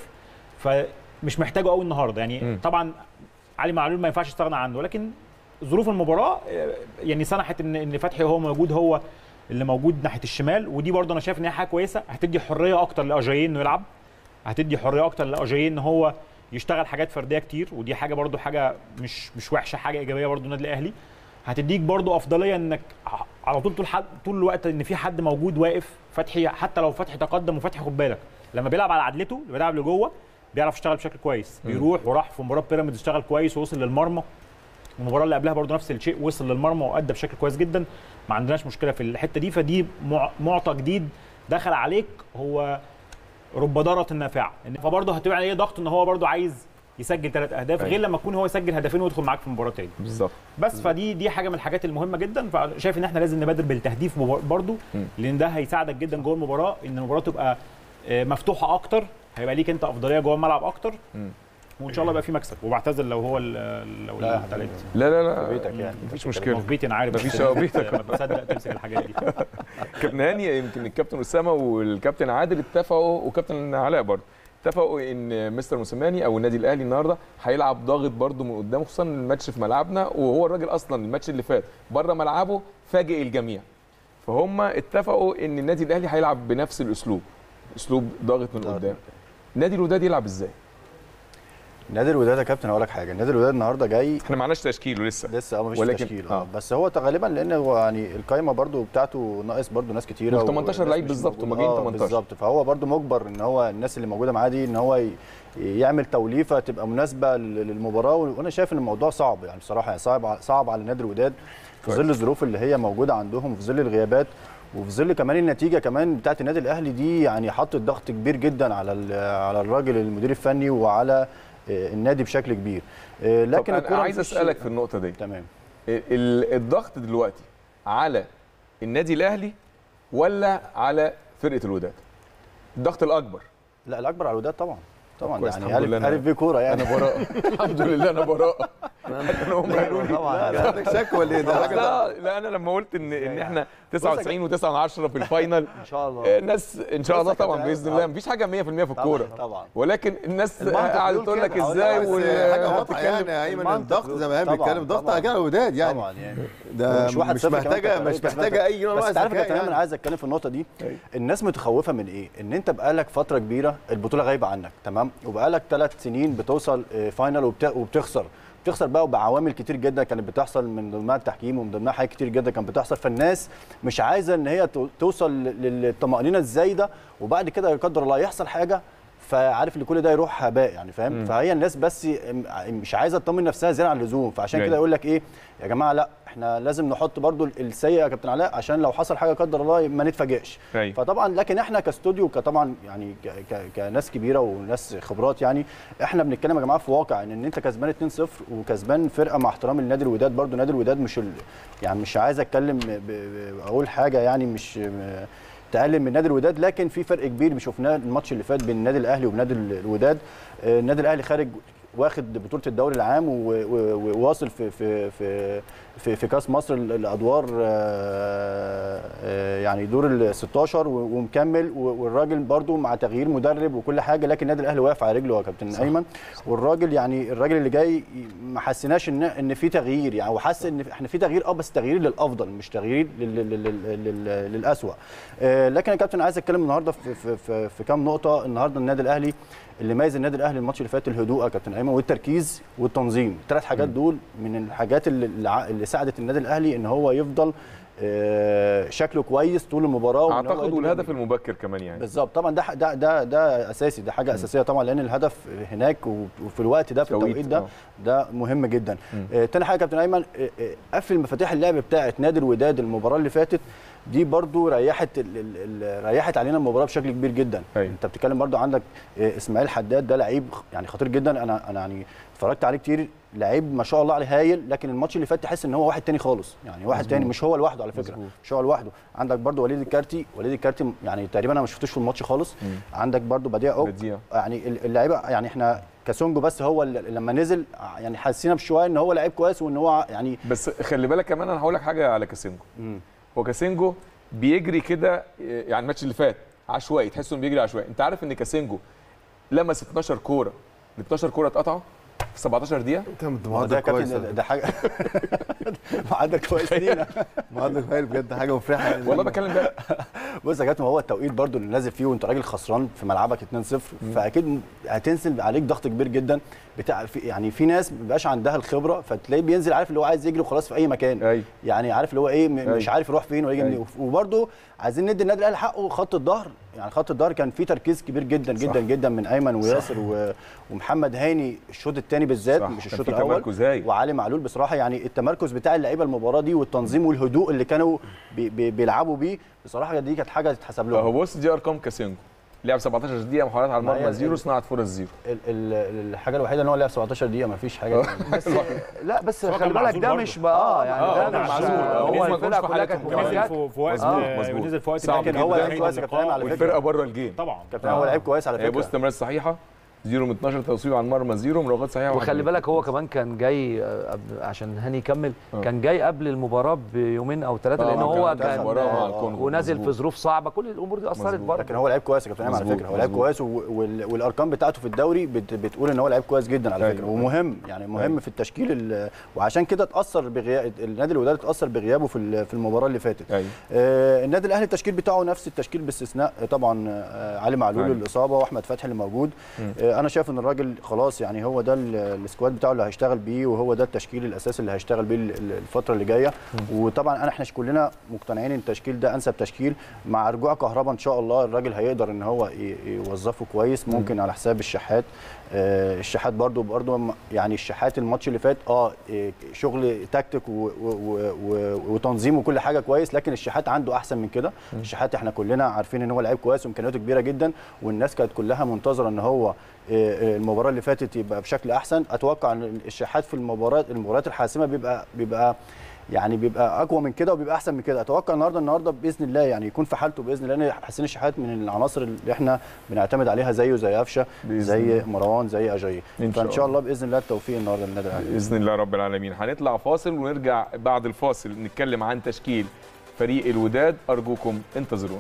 فمش محتاجه قوي النهارده يعني مم. طبعا علي معلول ما ينفعش تستغنى عنه ولكن ظروف المباراه آه، يعني سنحت ان ان فتحي هو موجود هو اللي موجود ناحيه الشمال ودي برضه انا شايف ان هي حاجه كويسه هتدي حريه اكتر لاجاييه انه يلعب هتدي حريه اكتر لاجاييه ان هو يشتغل حاجات فرديه كتير ودي حاجه برضه حاجه مش مش وحشه حاجه ايجابيه برضه النادي الاهلي هتديك برضه افضليه انك ع- على طول طول حد طول الوقت ان في حد موجود واقف فتحي حتى لو فتحي تقدم وفتحي خد بالك لما بيلعب على عدلته لما بيلعب لجوه بيعرف يشتغل بشكل كويس بيروح وراح في مباراه بيراميدز اشتغل كويس ووصل للمرمى المباراه اللي قبلها برضه نفس الشيء وصل للمرمى وادى بشكل كويس جدا ما عندناش مشكله في الحته دي فدي مع- معطى جديد دخل عليك هو رب ضاره نافعه إن- فبرضه هتبقى عليه ضغط ان هو برضه عايز يسجل ثلاث اهداف أيوة. غير لما يكون هو يسجل هدفين ويدخل معاك في مباراه تاني بالظبط بس فدي دي حاجه من الحاجات المهمه جدا فشايف ان احنا لازم نبادر بالتهديف مبار- برضو مم. لان ده هيساعدك جدا جوه المباراه ان المباراه تبقى آه، مفتوحه اكتر هيبقى ليك انت افضليه جوه الملعب اكتر مم. وان شاء الله يبقى في مكسب وبعتذر لو هو ال- لو لا، التلاتة. لا لا لا بيتك يعني. مفيش ما مشكله في بيتي انا عارف مفيش بس اه بيتك. ما بصدق تمسك الحاجات دي كابتن هاني يمكن الكابتن اسامه والكابتن عادل اتفقوا وكابتن علاء برضه اتفقوا ان مستر موسيماني او النادي الاهلي النهارده هيلعب ضاغط برضه من قدام خصوصا الماتش في ملعبنا وهو الراجل اصلا الماتش اللي فات بره ملعبه فاجئ الجميع فهم اتفقوا ان النادي الاهلي هيلعب بنفس الاسلوب اسلوب ضاغط من قدام نادي الوداد يلعب ازاي نادي الوداد يا كابتن اقول لك حاجه نادي الوداد النهارده جاي احنا معناش تشكيله لسه لسه اه مفيش ولكن- تشكيل آه. اه بس هو غالبا لان هو يعني القايمه برضو بتاعته ناقص برضو ناس كتيره دول 18 وناس لعيب مش بالظبط، موجودة. هما جايين آه، 18. بالظبط فهو برضو مجبر ان هو الناس اللي موجوده معاه دي ان هو ي- يعمل توليفه تبقى مناسبه لل- للمباراه وانا شايف ان الموضوع صعب يعني بصراحه يعني صعب صعب على نادي الوداد في كويس. ظل الظروف اللي هي موجوده عندهم وفي ظل الغيابات وفي ظل كمان النتيجه كمان بتاعت النادي الاهلي دي يعني حطت ضغط كبير جدا على ال- على الراجل المدير الفني وعلى آه، النادي بشكل كبير آه، لكن لكن انا الكرة عايز مفيش- اسالك في النقطه دي تمام ال- الضغط دلوقتي على النادي الاهلي ولا على فرقه الوداد الضغط الاكبر لا الاكبر على الوداد طبعا طبعا كويس، يعني الحمد لله الف أنا- الف بيه كوره يعني انا براء الحمد لله انا براء حتى إن هم قالوا لي طبعا عندك شك ولا ايه ده حاجه لا لا انا لما قلت ان ان احنا 99 و9 من 10 في الفاينل ان شاء الله الناس ان شاء بص الله يا كابتن طبعا باذن آه. الله مفيش حاجه 100% في الكوره طبعا ولكن الناس المنطق قاعده بيقول تقول لك كده. ازاي بس وال- حاجه واضحه هتتكلم- يعني يا ايمن المنطق الضغط زي ما هي طبعاً، بيتكلم ضغط طبعاً. على كده الوداد يعني طبعا يعني ده مش واحد مش صفر كمان محتاجه كمان، مش بس محتاجه اي نوع بس من تعرف يا الذكاء كابتن انا يعني. عايز اتكلم في النقطه دي أيوة. الناس متخوفه من ايه ان انت بقالك فتره كبيره البطوله غايبه عنك تمام وبقالك ثلاث سنين بتوصل آه، فاينل وبت... وبتخسر بتخسر بقى بعوامل كتير جدا كانت بتحصل من ضمنها التحكيم ومن ضمنها حاجات كتير جدا كانت بتحصل فالناس مش عايزه ان هي تو- توصل للطمانينه الزايده وبعد كده لا قدر الله يحصل حاجه فعارف ان كل ده يروح هباء يعني فاهم فهي الناس بس م- مش عايزه تطمن نفسها زياده عن اللزوم فعشان جاي. كده يقول لك ايه يا جماعه لا احنا لازم نحط برضو السيء يا كابتن علاء عشان لو حصل حاجه لا قدر الله ما نتفاجئش أيوة. فطبعا لكن احنا كاستوديو كطبعا يعني ك- ك- كناس كبيره وناس خبرات يعني احنا بنتكلم يا جماعه في واقع ان, ان انت كسبان 2-0 وكسبان فرقه مع احترام النادي الوداد برضو نادي الوداد مش ال... يعني مش عايز اتكلم ب... ب... اقول حاجه يعني مش م- تقلل من نادي الوداد لكن في فرق كبير شفناه الماتش اللي فات بين النادي الاهلي وبنادي ال- الوداد آه، النادي الاهلي خارج واخد بطوله الدوري العام و- و- وواصل في في في في, في كاس مصر ال- الادوار آه، آه، يعني دور ال 16 و- ومكمل و- والراجل برضو مع تغيير مدرب وكل حاجه لكن النادي الاهلي واقف على رجله يا كابتن ايمن والراجل يعني الراجل اللي جاي ما حسيناش ان ان في تغيير يعني وحس ان احنا في تغيير اه بس تغيير للافضل مش تغيير لل- لل- لل- لل- للاسوء آه، لكن يا كابتن عايز اتكلم النهارده في في في, في كام نقطه النهارده النادي الاهلي اللي ميز النادي الاهلي الماتش اللي فات الهدوء يا كابتن ايمن والتركيز والتنظيم الثلاث حاجات دول من الحاجات اللي, اللي ع- اللي ساعدت النادي الاهلي ان هو يفضل آه، شكله كويس طول المباراه وإن هو اعتقد يقدر والهدف المبكر كمان يعني بالظبط طبعا ده ده ده ده اساسي ده حاجه اساسيه طبعا لان الهدف هناك و- وفي الوقت ده في توقيت، التوقيت ده آه. ده مهم جدا آه تاني حاجه يا كابتن ايمن آه، آه، قفل مفاتيح اللعب بتاعه نادي الوداد المباراه اللي فاتت دي برضو ريحت ال ال ال ريحت علينا المباراه بشكل كبير جدا أيوة. انت بتتكلم برضو عندك آه، اسماعيل حداد ده لعيب خ- يعني خطير جدا انا انا يعني اتفرجت عليه كتير لعيب ما شاء الله عليه هايل لكن الماتش اللي فات تحس ان هو واحد تاني خالص يعني واحد تاني مش هو لوحده على فكره مظبوط. مش هو لوحده عندك برضو وليد الكارتي وليد الكارتي يعني تقريبا انا ما شفتوش في الماتش خالص عندك برضو بديع اوك بديع. يعني ال- اللعيبه يعني احنا كاسونجو بس هو اللي لما نزل يعني حسينا بشويه ان هو لعيب كويس وان هو يعني بس خلي بالك كمان انا هقول لك حاجه على كاسينجو مم. هو كاسينجو بيجري كده يعني الماتش اللي فات عشوائي تحس انه بيجري عشوائي انت عارف ان كاسينجو لمس 12 كوره ال 12 كوره اتقطعوا في 17 دقيقه انت ما هو ده يا كويس كابتن ده حاجه معدل كويس لينا معدل كويس بجد حاجه مفرحه يعني. والله بتكلم ده بص يا كابتن هو التوقيت برضو اللي نازل فيه وانت راجل خسران في ملعبك 2-0 فاكيد هتنزل عليك ضغط كبير جدا بتاع في يعني في ناس ما بيبقاش عندها الخبره فتلاقيه بينزل عارف اللي هو عايز يجري وخلاص في اي مكان أيوة. يعني عارف اللي هو ايه م- مش أيوة. عارف يروح فين ويجي منين أيوة. وبرضو عايزين ندي النادي الاهلي حقه خط الظهر يعني خط الظهر كان فيه تركيز كبير جدا جدا جدا من ايمن وياسر و... ومحمد هاني الشوط الثاني بالذات صح، مش كان الشوط في الاول تمركز هايل. وعلي معلول بصراحه يعني التمركز بتاع اللعيبه المباراه دي والتنظيم والهدوء اللي كانوا بي بي بيلعبوا بيه بصراحه دي كانت حاجه تتحسب لهم هو بص دي ارقام كاسينجو لعب 17 دقيقه محاولات على ما هي المرمى زيرو ال- صناعه فرص زيرو ال- ال- الحاجه الوحيده ان هو لعب 17 دقيقه ما فيش حاجه بس لا بس هو خلي كان بالك معزول ده برضه. مش بقى اه يعني آه، ده كان مش معزول. آه، هو هم ما الفرقه كانوش في كلها كانت حالتهم كمان. مجهزه ونزل في وقت مظبوط، مظبوط. ونزل في وقت صعب ده جدا. كان هو لعيب هينهي كويس يا كابتن أيمن على اللقاء. فكرة. والفرقه بره الجيم طبعا كابتن هو لعيب كويس على هي فكره بص تمريرات صحيحه زيرو من 12 تصويب على المرمى زيرو مراوغات صحيحه وخلي واحد. بالك هو كمان كان جاي آه، قبل- عشان هاني يكمل آه. كان جاي قبل المباراه بيومين او ثلاثه آه، لان كان هو عنده كان مباراة مع آه، الكونغو. ونازل في مظبوط. ظروف صعبه كل الامور دي اثرت مظبوط. برضه لكن هو لعيب كويس يا كابتن ايمن على مظبوط، فكره هو لعيب مظبوط. كويس و- وال- والارقام بتاعته في الدوري بت- بتقول ان هو لعيب كويس جدا على أيوة. فكره ومهم يعني مهم أيوة. في التشكيل ال- وعشان كده اتاثر بغياب النادي الوداد اتاثر بغيابه في ال- في المباراه اللي فاتت ايوه آه، النادي الاهلي التشكيل بتاعه نفس التشكيل باستثناء آه، طبعا آه، علي معلول أيوة. الاصابه واحمد فتحي اللي موجود آه، انا شايف ان الراجل خلاص يعني هو ده ال- السكواد بتاعه اللي هيشتغل بيه وهو ده التشكيل الاساسي اللي هيشتغل بيه ال- ال- الفتره اللي جايه وطبعا انا احنا كلنا مقتنعين ان التشكيل ده انسب تشكيل مع رجوع كهربا ان شاء الله الراجل هيقدر ان هو ي- يوظفه كويس ممكن على حساب الشحات آه، الشحات برضو برضو م- يعني الشحات الماتش اللي فات اه إيه، شغل تكتيك و- و- و- وتنظيم وكل حاجه كويس لكن الشحات عنده احسن من كده الشحات احنا كلنا عارفين ان هو لعيب كويس وامكانياته كبيره جدا والناس كانت كلها منتظره ان هو آه، آه، المباراه اللي فاتت يبقى بشكل احسن اتوقع ان الشحات في المباريات المباريات الحاسمه بيبقى بيبقى يعني بيبقى اقوى من كده وبيبقى احسن من كده اتوقع النهارده النهارده باذن الله يعني يكون في حالته باذن الله لان حسين الشحات من العناصر اللي احنا بنعتمد عليها زيه زي قفشه بإذن زي الله. مروان زي اجاي إن شاء فان شاء الله باذن الله التوفيق النهارده للنادي الاهلي باذن الله رب العالمين هنطلع فاصل ونرجع بعد الفاصل نتكلم عن تشكيل فريق الوداد ارجوكم انتظرونا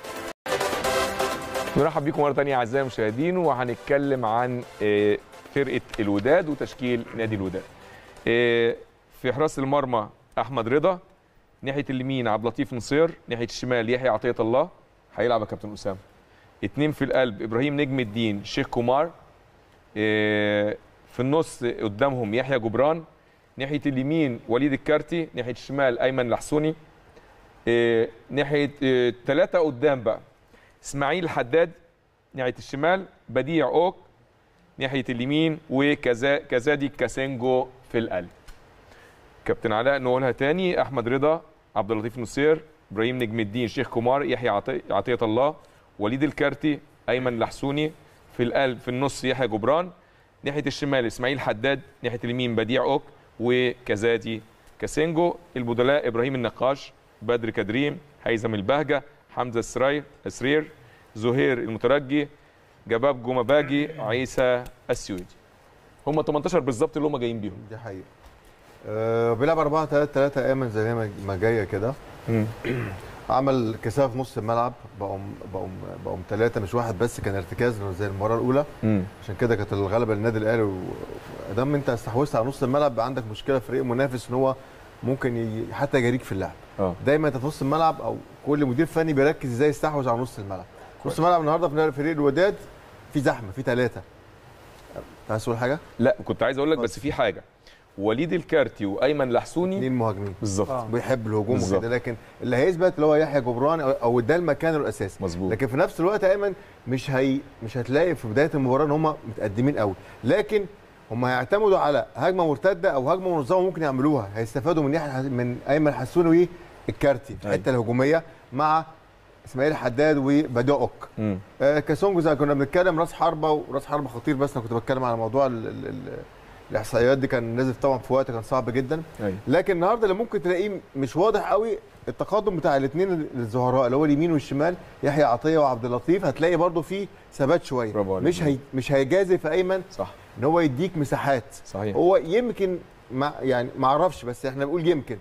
نرحب بكم مره ثانيه اعزائي المشاهدين وهنتكلم عن آه، فرقه الوداد وتشكيل نادي الوداد آه، في حراس المرمى احمد رضا ناحيه اليمين عبد اللطيف نصير ناحيه الشمال يحيى عطيه الله هيلعب يا كابتن اسامه اتنين في القلب ابراهيم نجم الدين شيخ كومار آه، في النص قدامهم يحيى جبران ناحيه اليمين وليد الكارتي ناحيه الشمال ايمن لحسوني إيه، ناحيه ثلاثه قدام بقى اسماعيل حداد ناحيه الشمال بديع اوك ناحيه اليمين وكذا كزادي كاسينجو في القلب كابتن علاء نقولها تاني احمد رضا عبد اللطيف نصير ابراهيم نجم الدين شيخ كومار يحيى عطي- عطيه الله وليد الكارتي ايمن لحسوني في القلب في النص يحيى جبران ناحيه الشمال اسماعيل حداد ناحيه اليمين بديع اوك وكزادي كاسينجو البدلاء ابراهيم النقاش بدر كدريم هيثم البهجه حمزه السرير سرير زهير المترجي جباب جومباجي عيسى السويدي هم 18 بالظبط اللي هم جايين بيهم دي حقيقه أه بيلعب 4 3 3 ايمن زي ما ما جايه كده عمل كثافه في نص الملعب بقوا بقوا بقوا ثلاثه مش واحد بس كان ارتكاز زي المباراه الاولى امم عشان كده كانت الغلبه للنادي الاهلي ودام انت استحوذت على نص الملعب بقى عندك مشكله في فريق منافس ان هو ممكن ي... حتى يجاريك في اللعب اه دايما انت في نص الملعب او كل مدير فني بيركز ازاي يستحوذ على نص الملعب نص الملعب النهارده في فريق الوداد في زحمه في ثلاثه عايز تقول حاجه؟ لا كنت عايز اقول لك بس في حاجه وليد الكارتي وايمن لحسوني اثنين مهاجمين بالظبط آه. بيحب الهجوم بالظبط. وكده لكن اللي هيثبت اللي هو يحيى جبران أو- او ده المكان الاساسي مظبوط لكن في نفس الوقت يا ايمن مش هي مش هتلاقي في بدايه المباراه ان هم متقدمين قوي لكن هم هيعتمدوا على هجمه مرتده او هجمه منظمه ممكن يعملوها هيستفادوا من يحيى من ايمن حسوني والكارتي في أيوة. الحته الهجوميه مع اسماعيل حداد وبديع اوك امم آه كاسونجو زي ما كنا بنتكلم راس حربه وراس حربه خطير بس انا كنت بتكلم على موضوع ال ال ال الاحصائيات دي كان نازل طبعا في وقت كان صعب جدا ايوه لكن النهارده اللي ممكن تلاقيه مش واضح قوي التقدم بتاع الاثنين الزهراء اللي هو اليمين والشمال يحيى عطيه وعبد اللطيف هتلاقي برده في ثبات شويه برافو عليك. مش هي مش هيجازف ايمن صح ان هو يديك مساحات صحيح هو يمكن ما يعني ما اعرفش بس احنا بنقول يمكن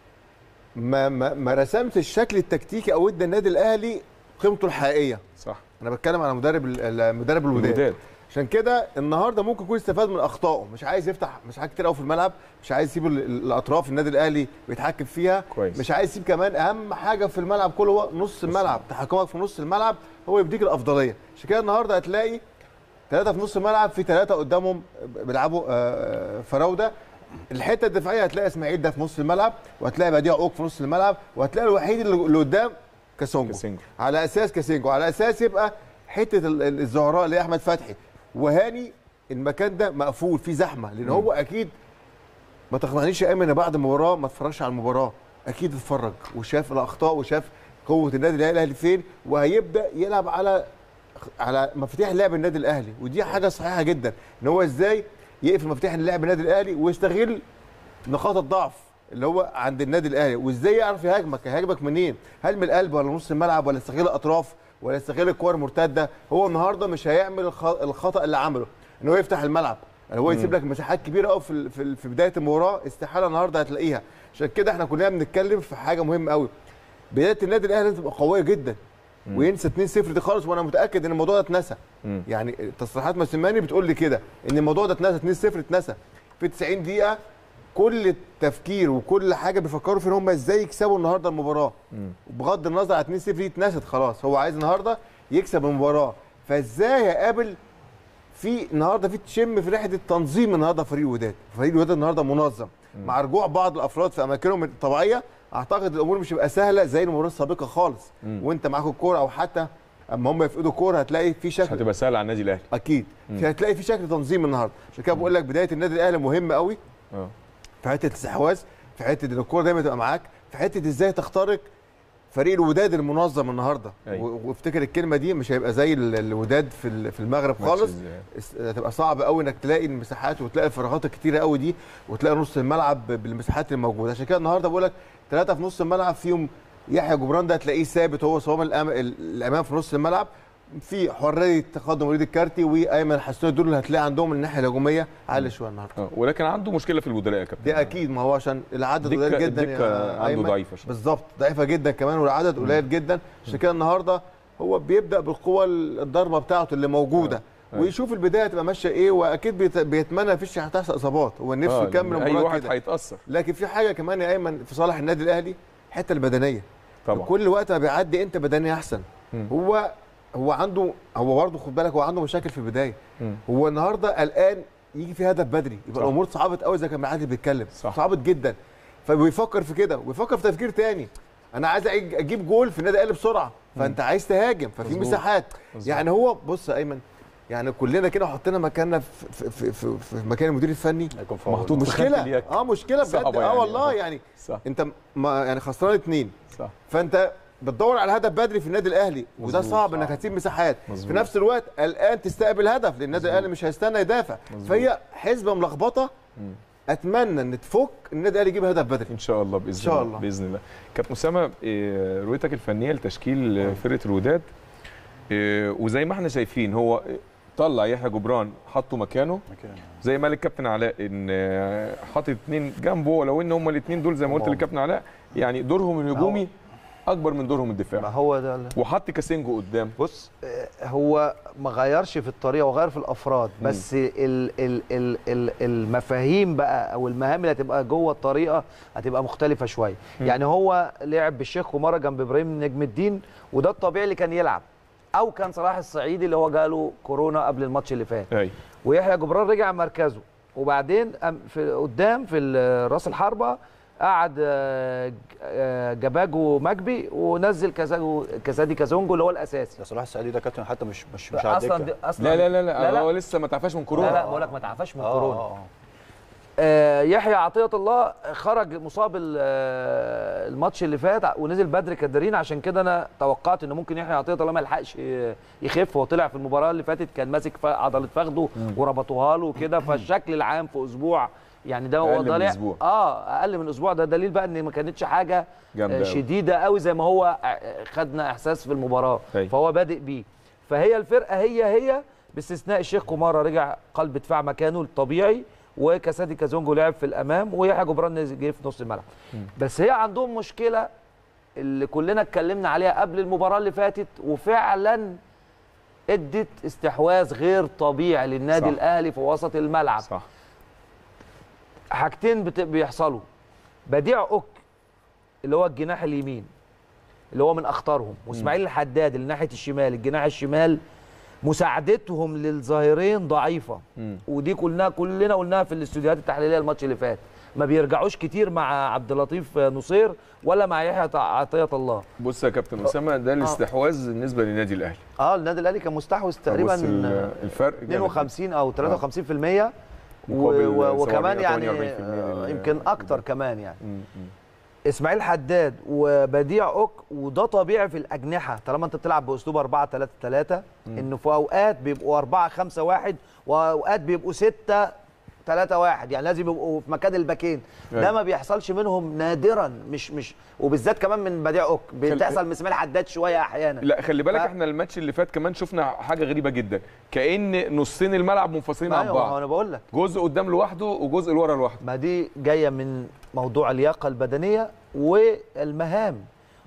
ما ما, ما رسمش الشكل التكتيكي او ادى النادي الاهلي قيمته الحقيقيه صح انا بتكلم على مدرب ال- مدرب الوداد الوداد عشان كده النهارده ممكن يكون استفاد من اخطائه مش عايز يفتح مساحات كتير قوي في الملعب مش عايز يسيب ال- ال- الاطراف النادي الاهلي بيتحكم فيها كويس. مش عايز يسيب كمان اهم حاجه في الملعب كله هو نص الملعب تحكمك في نص الملعب هو يديك الافضليه عشان كده النهارده هتلاقي ثلاثه في نص الملعب في ثلاثه قدامهم بيلعبوا آه، فراوده الحته الدفاعيه هتلاقي اسماعيل ده في نص الملعب وهتلاقي بديع اوك في نص الملعب وهتلاقي الوحيد اللي اللي قدام كاسونجو كاسينجو. على اساس كاسينجو على اساس يبقى حته ال- ال- الزهراء اللي هي احمد فتحي وهاني المكان ده مقفول فيه زحمه لان هو اكيد ما تقنعنيش يا ايمن إن بعد المباراه ما اتفرجش على المباراه اكيد اتفرج وشاف الاخطاء وشاف قوه النادي الاهلي فين وهيبدا يلعب على على مفاتيح لعب النادي الاهلي ودي حاجه صحيحه جدا ان هو ازاي يقفل مفاتيح لعب النادي الاهلي ويستغل نقاط الضعف اللي هو عند النادي الاهلي وازاي يعرف يهاجمك هيهاجمك منين هل من القلب ولا نص الملعب ولا يستغل الاطراف ولا يستغل الكور المرتده هو النهارده مش هيعمل الخ- الخطا اللي عمله ان هو يفتح الملعب ان هو يسيب لك مساحات كبيره قوي في ال- في ال- في بدايه المباراه استحاله النهارده هتلاقيها عشان كده احنا كلنا بنتكلم في حاجه مهمه قوي بدايه النادي الاهلي لازم تبقى قويه جدا وينسى 2-0 دي خالص وانا متاكد ان الموضوع ده اتنسى مم. يعني تصريحات موسيماني بتقول لي كده ان الموضوع ده اتنسى 2-0 اتنسى في 90 دقيقه كل التفكير وكل حاجه بيفكروا في ان هم ازاي يكسبوا النهارده المباراه بغض النظر عن 2-0 دي اتنست خلاص هو عايز النهارده يكسب المباراه فازاي هيقابل في النهارده في تشم في ريحه التنظيم النهارده فريق الوداد فريق الوداد النهارده منظم مع رجوع بعض الافراد في اماكنهم الطبيعيه اعتقد الامور مش هتبقى سهله زي المباراه السابقه خالص وانت معاك الكوره او حتى اما هم يفقدوا الكوره هتلاقي في مش شكل هتبقى سهله على النادي الاهلي اكيد في هتلاقي في شكل تنظيم النهارده عشان كده بقول لك بدايه النادي الاهلي مهمه قوي اه في حته الاستحواذ في حته ان الكوره دايما تبقى معاك في حته ازاي تخترق فريق الوداد المنظم النهارده أيوة. و- وافتكر الكلمه دي مش هيبقى زي ال- الوداد في ال- في المغرب ماتش خالص ازاي؟ اس- هتبقى صعب قوي انك تلاقي المساحات وتلاقي الفراغات الكتيره قوي دي وتلاقي نص الملعب ب- بالمساحات الموجوده عشان كده النهارده بقول لك ثلاثه في نص الملعب فيهم يحيى جبران ده هتلاقيه ثابت هو صوام الأم... ال- الامام في نص الملعب في حريه تقدم وليد الكارتي وايمن الحسوني دول اللي هتلاقي عندهم الناحيه الهجوميه عاليه شويه النهارده اه ولكن عنده مشكله في البدلاء يا كابتن دي اكيد ما هو عشان العدد الدكة- قليل جدا الدكة يا عنده أيمن. ضعيفة شوية. بالظبط ضعيفه جدا كمان والعدد قليل جدا عشان كده النهارده هو بيبدا بالقوه الضربه بتاعته اللي موجوده أيوة. ويشوف البدايه تبقى ماشيه ايه واكيد بيت- بيتمنى مفيش هتحصل اصابات هو نفسه آه، يكمل لأن اي المباراه واحد كده هيتاثر لكن في حاجه كمان يا ايمن في صالح النادي الاهلي الحته البدنيه طبعا كل وقت ما بيعدي انت بدني احسن مم. هو هو عنده هو برضه خد بالك هو عنده مشاكل في البدايه مم. هو النهارده قلقان يجي في هدف بدري يبقى صح. الامور صعبت قوي زي كان عادل بيتكلم صح. صعبت جدا فبيفكر في كده ويفكر في تفكير تاني انا عايز أج- اجيب جول في النادي الاهلي بسرعه فانت عايز تهاجم ففي مظبوط. مساحات مظبوط. يعني هو بص يا ايمن يعني كلنا كده حطينا مكاننا في, في, في, في, في مكان المدير الفني هيكون فاول. محطوط في خانة مشكله اليك. اه مشكله بجد صعبة اه يعني. والله يعني صح انت ما يعني خسران اتنين صح فانت بتدور على هدف بدري في النادي الاهلي وده مظبوط. صعب انك هتسيب مساحات مظبوط. في نفس الوقت الان تستقبل هدف لان النادي الاهلي مش هيستنى يدافع مظبوط. فهي حسبه ملخبطه اتمنى ان تفك النادي الاهلي يجيب هدف بدري ان شاء الله باذن إن شاء الله الله. باذن الله كابتن اسامه إيه، رؤيتك الفنيه لتشكيل آه، فرقه الوداد إيه، وزي ما احنا شايفين هو طلع يحيى جبران حطه مكانه مكان. زي ما قال الكابتن علاء ان آه، حاطط اثنين جنبه ولو ان هم الاثنين دول زي ما قلت طبعاً. للكابتن علاء يعني دورهم الهجومي اكبر من دورهم ما الدفاعي هو ده اللي- وحط كاسينجو قدام بص آه، هو ما غيرش في الطريقه وغير في الافراد بس ال ال ال ال المفاهيم بقى او المهام اللي هتبقى جوه الطريقه هتبقى مختلفه شويه يعني هو لعب بالشيخ ومره جنب ابراهيم نجم الدين وده الطبيعي اللي كان يلعب او كان صلاح الصعيدي اللي هو جاله كورونا قبل الماتش اللي فات اي ويحيى جبران رجع مركزه وبعدين أم- في قدام في ال- راس الحربه قعد آه، ج- آه، جباجو مجبي ونزل كازاجو كازادي كازونجو اللي هو الاساسي ده صلاح السعيدي ده كابتن حتى مش مش مش على اصلا الدكه دي- اصلا لا لا لا لا, لا, لا. هو لسه ما تعرفش من كورونا لا, لا بقول لك ما تعرفش من آه، كورونا آه، آه. آه يحيى عطيه الله خرج مصاب ال- آه، الماتش اللي فات ونزل بدري كدرين عشان كده انا توقعت ان ممكن يحيى عطيه الله ما يلحقش ي- يخف هو طلع في المباراه اللي فاتت كان ماسك ف- عضله فخده وربطوها له كده فالشكل العام في اسبوع يعني ده هو أقل من ده لع- أسبوع. اه اقل من اسبوع ده دليل بقى ان ما كانتش حاجه جامدة آه، أوي. شديده قوي زي ما هو آه، خدنا احساس في المباراه أيوة. فهو بادئ بيه فهي الفرقه هي هي باستثناء الشيخ كومارا رجع قلب دفاع مكانه الطبيعي وكاسادي كازونجو لعب في الامام ويحيى جبران نزل- جه في نص الملعب بس هي عندهم مشكله اللي كلنا اتكلمنا عليها قبل المباراه اللي فاتت وفعلا ادت استحواذ غير طبيعي للنادي صح. الاهلي في وسط الملعب صح حاجتين بت- بيحصلوا بديع اوك اللي هو الجناح اليمين اللي هو من اخطرهم واسماعيل الحداد اللي ناحيه الشمال الجناح الشمال مساعدتهم للظاهرين ضعيفه مم. ودي كلنا كلنا قلناها في الاستوديوهات التحليليه الماتش اللي فات ما بيرجعوش كتير مع عبد اللطيف نصير ولا مع يحيى عطيه الله بص يا كابتن اسامه ده الاستحواذ بالنسبه للنادي الاهلي اه النادي الاهلي كان مستحوذ تقريبا بص ال- الفرق جامد. 52 او 53% و... مقابل و... وكمان 47 يعني 48% آه، لل- يمكن اكتر كمان يعني مم. مم. اسماعيل حداد وبديع اوك وده طبيعي في الاجنحه طالما انت بتلعب باسلوب 4 3 3 انه في اوقات بيبقوا 4 5 1 واوقات بيبقوا 6 3 1 يعني لازم يبقوا في مكان الباكين ده أيوة. ما بيحصلش منهم نادرا مش مش وبالذات كمان من بديع اوك بتحصل من اسماعيل حداد شويه احيانا لا خلي بالك ف- احنا الماتش اللي فات كمان شفنا حاجه غريبه جدا كان نصين الملعب منفصلين عن ايوه ما هو بعض انا بقول لك جزء قدام لوحده وجزء لورا لوحده ما دي جايه من موضوع اللياقه البدنيه والمهام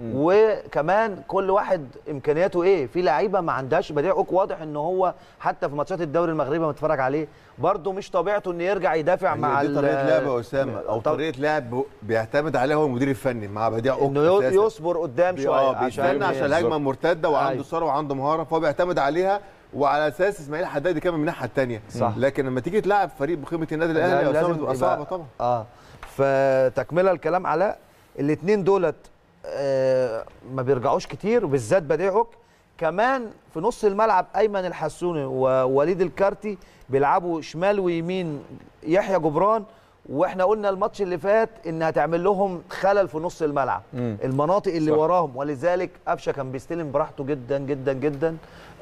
وكمان كل واحد امكانياته ايه في لعيبه ما عندهاش بديع اوك واضح ان هو حتى في ماتشات الدوري المغربي لما اتفرج عليه برده مش طبيعته انه يرجع يدافع مع هي دي ال- طريقه لعب يا اسامه او طب- طريقه لعب بيعتمد عليها هو المدير الفني مع بديع اوك انه يو- أساساً. يصبر قدام بي- شويه اه بيستنى عشان الهجمه بالظبط. مرتده وعنده أيوة. سرعه وعنده مهاره فهو بيعتمد عليها وعلى اساس اسماعيل حداد كمان من الناحيه الثانيه صح. لكن لما تيجي تلعب فريق بقيمه النادي الاهلي يا اسامه تبقى يبقى- صعبه طبعا اه فتكمله الكلام علاء الاثنين دولت آه ما بيرجعوش كتير وبالذات بديع هوك كمان في نص الملعب ايمن الحسوني ووليد الكارتي بيلعبوا شمال ويمين يحيى جبران واحنا قلنا الماتش اللي فات ان هتعمل لهم خلل في نص الملعب مم. المناطق اللي صح. وراهم ولذلك قفشه كان بيستلم براحته جدا جدا جدا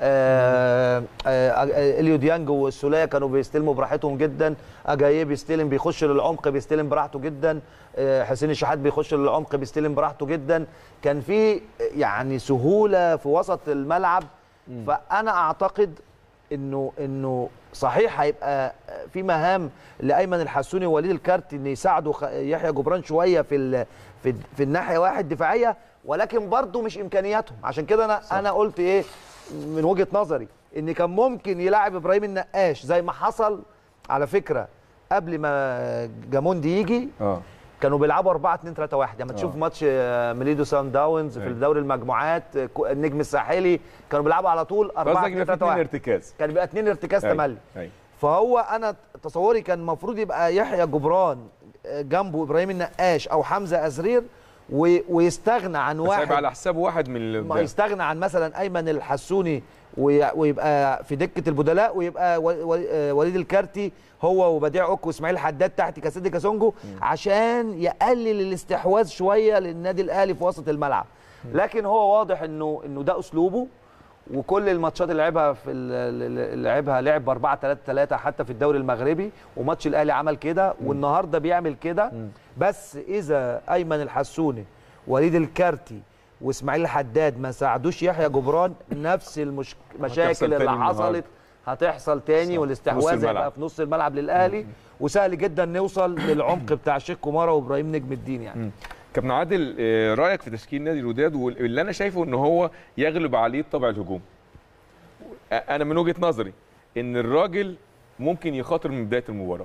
آه آه آه اليو ديانج والسوليه كانوا بيستلموا براحتهم جدا اجاييه بيستلم بيخش للعمق بيستلم براحته جدا آه حسين الشحات بيخش للعمق بيستلم براحته جدا كان في يعني سهوله في وسط الملعب فانا اعتقد انه انه صحيح هيبقى في مهام لايمن الحسوني ووليد الكارت ان يساعدوا خ- يحيى جبران شويه في ال في, في الناحيه واحد دفاعيه ولكن برضه مش امكانياتهم عشان كده انا صح. انا قلت ايه من وجهه نظري ان كان ممكن يلاعب ابراهيم النقاش زي ما حصل على فكره قبل ما جاموندي يجي اه كانوا بيلعبوا 4 2 3 1 لما تشوف ماتش آه، ميليدو سان داونز في أيوة. الدوري المجموعات آه، كو- النجم الساحلي كانوا بيلعبوا على طول 4 قصدك 2 يبقى في 3 اثنين 1 ارتكاز كان بيبقى اتنين ارتكاز أيوة. تملي أيوة. فهو انا تصوري كان المفروض يبقى يحيى جبران آه، جنبه ابراهيم النقاش او حمزه ازرير و- ويستغنى عن بس واحد هيبقى على حساب واحد من اللي ما قدام. يستغنى عن مثلا ايمن الحسوني وي- ويبقى في دكه البدلاء ويبقى و- و- آه وليد الكارتي هو وبديع اوك واسماعيل حداد تحت كاسيدي كاسونجو عشان يقلل الاستحواذ شويه للنادي الاهلي في وسط الملعب لكن هو واضح انه انه ده اسلوبه وكل الماتشات اللي لعبها في ال- اللي لعبها لعب ب 4 3 3 حتى في الدوري المغربي وماتش الاهلي عمل كده والنهارده بيعمل كده بس اذا ايمن الحسوني وليد الكارتي واسماعيل حداد ما ساعدوش يحيى جبران نفس المش... المشاكل تاني اللي النهاردة. حصلت هتحصل تاني نص والاستحواذ الملعب. هيبقى في نص الملعب للاهلي وسهل جدا نوصل للعمق بتاع شيخ كومارا وابراهيم نجم الدين يعني كابتن عادل آه، رايك في تشكيل نادي الوداد واللي انا شايفه ان هو يغلب عليه طبع الهجوم آه، انا من وجهه نظري ان الراجل ممكن يخاطر من بدايه المباراه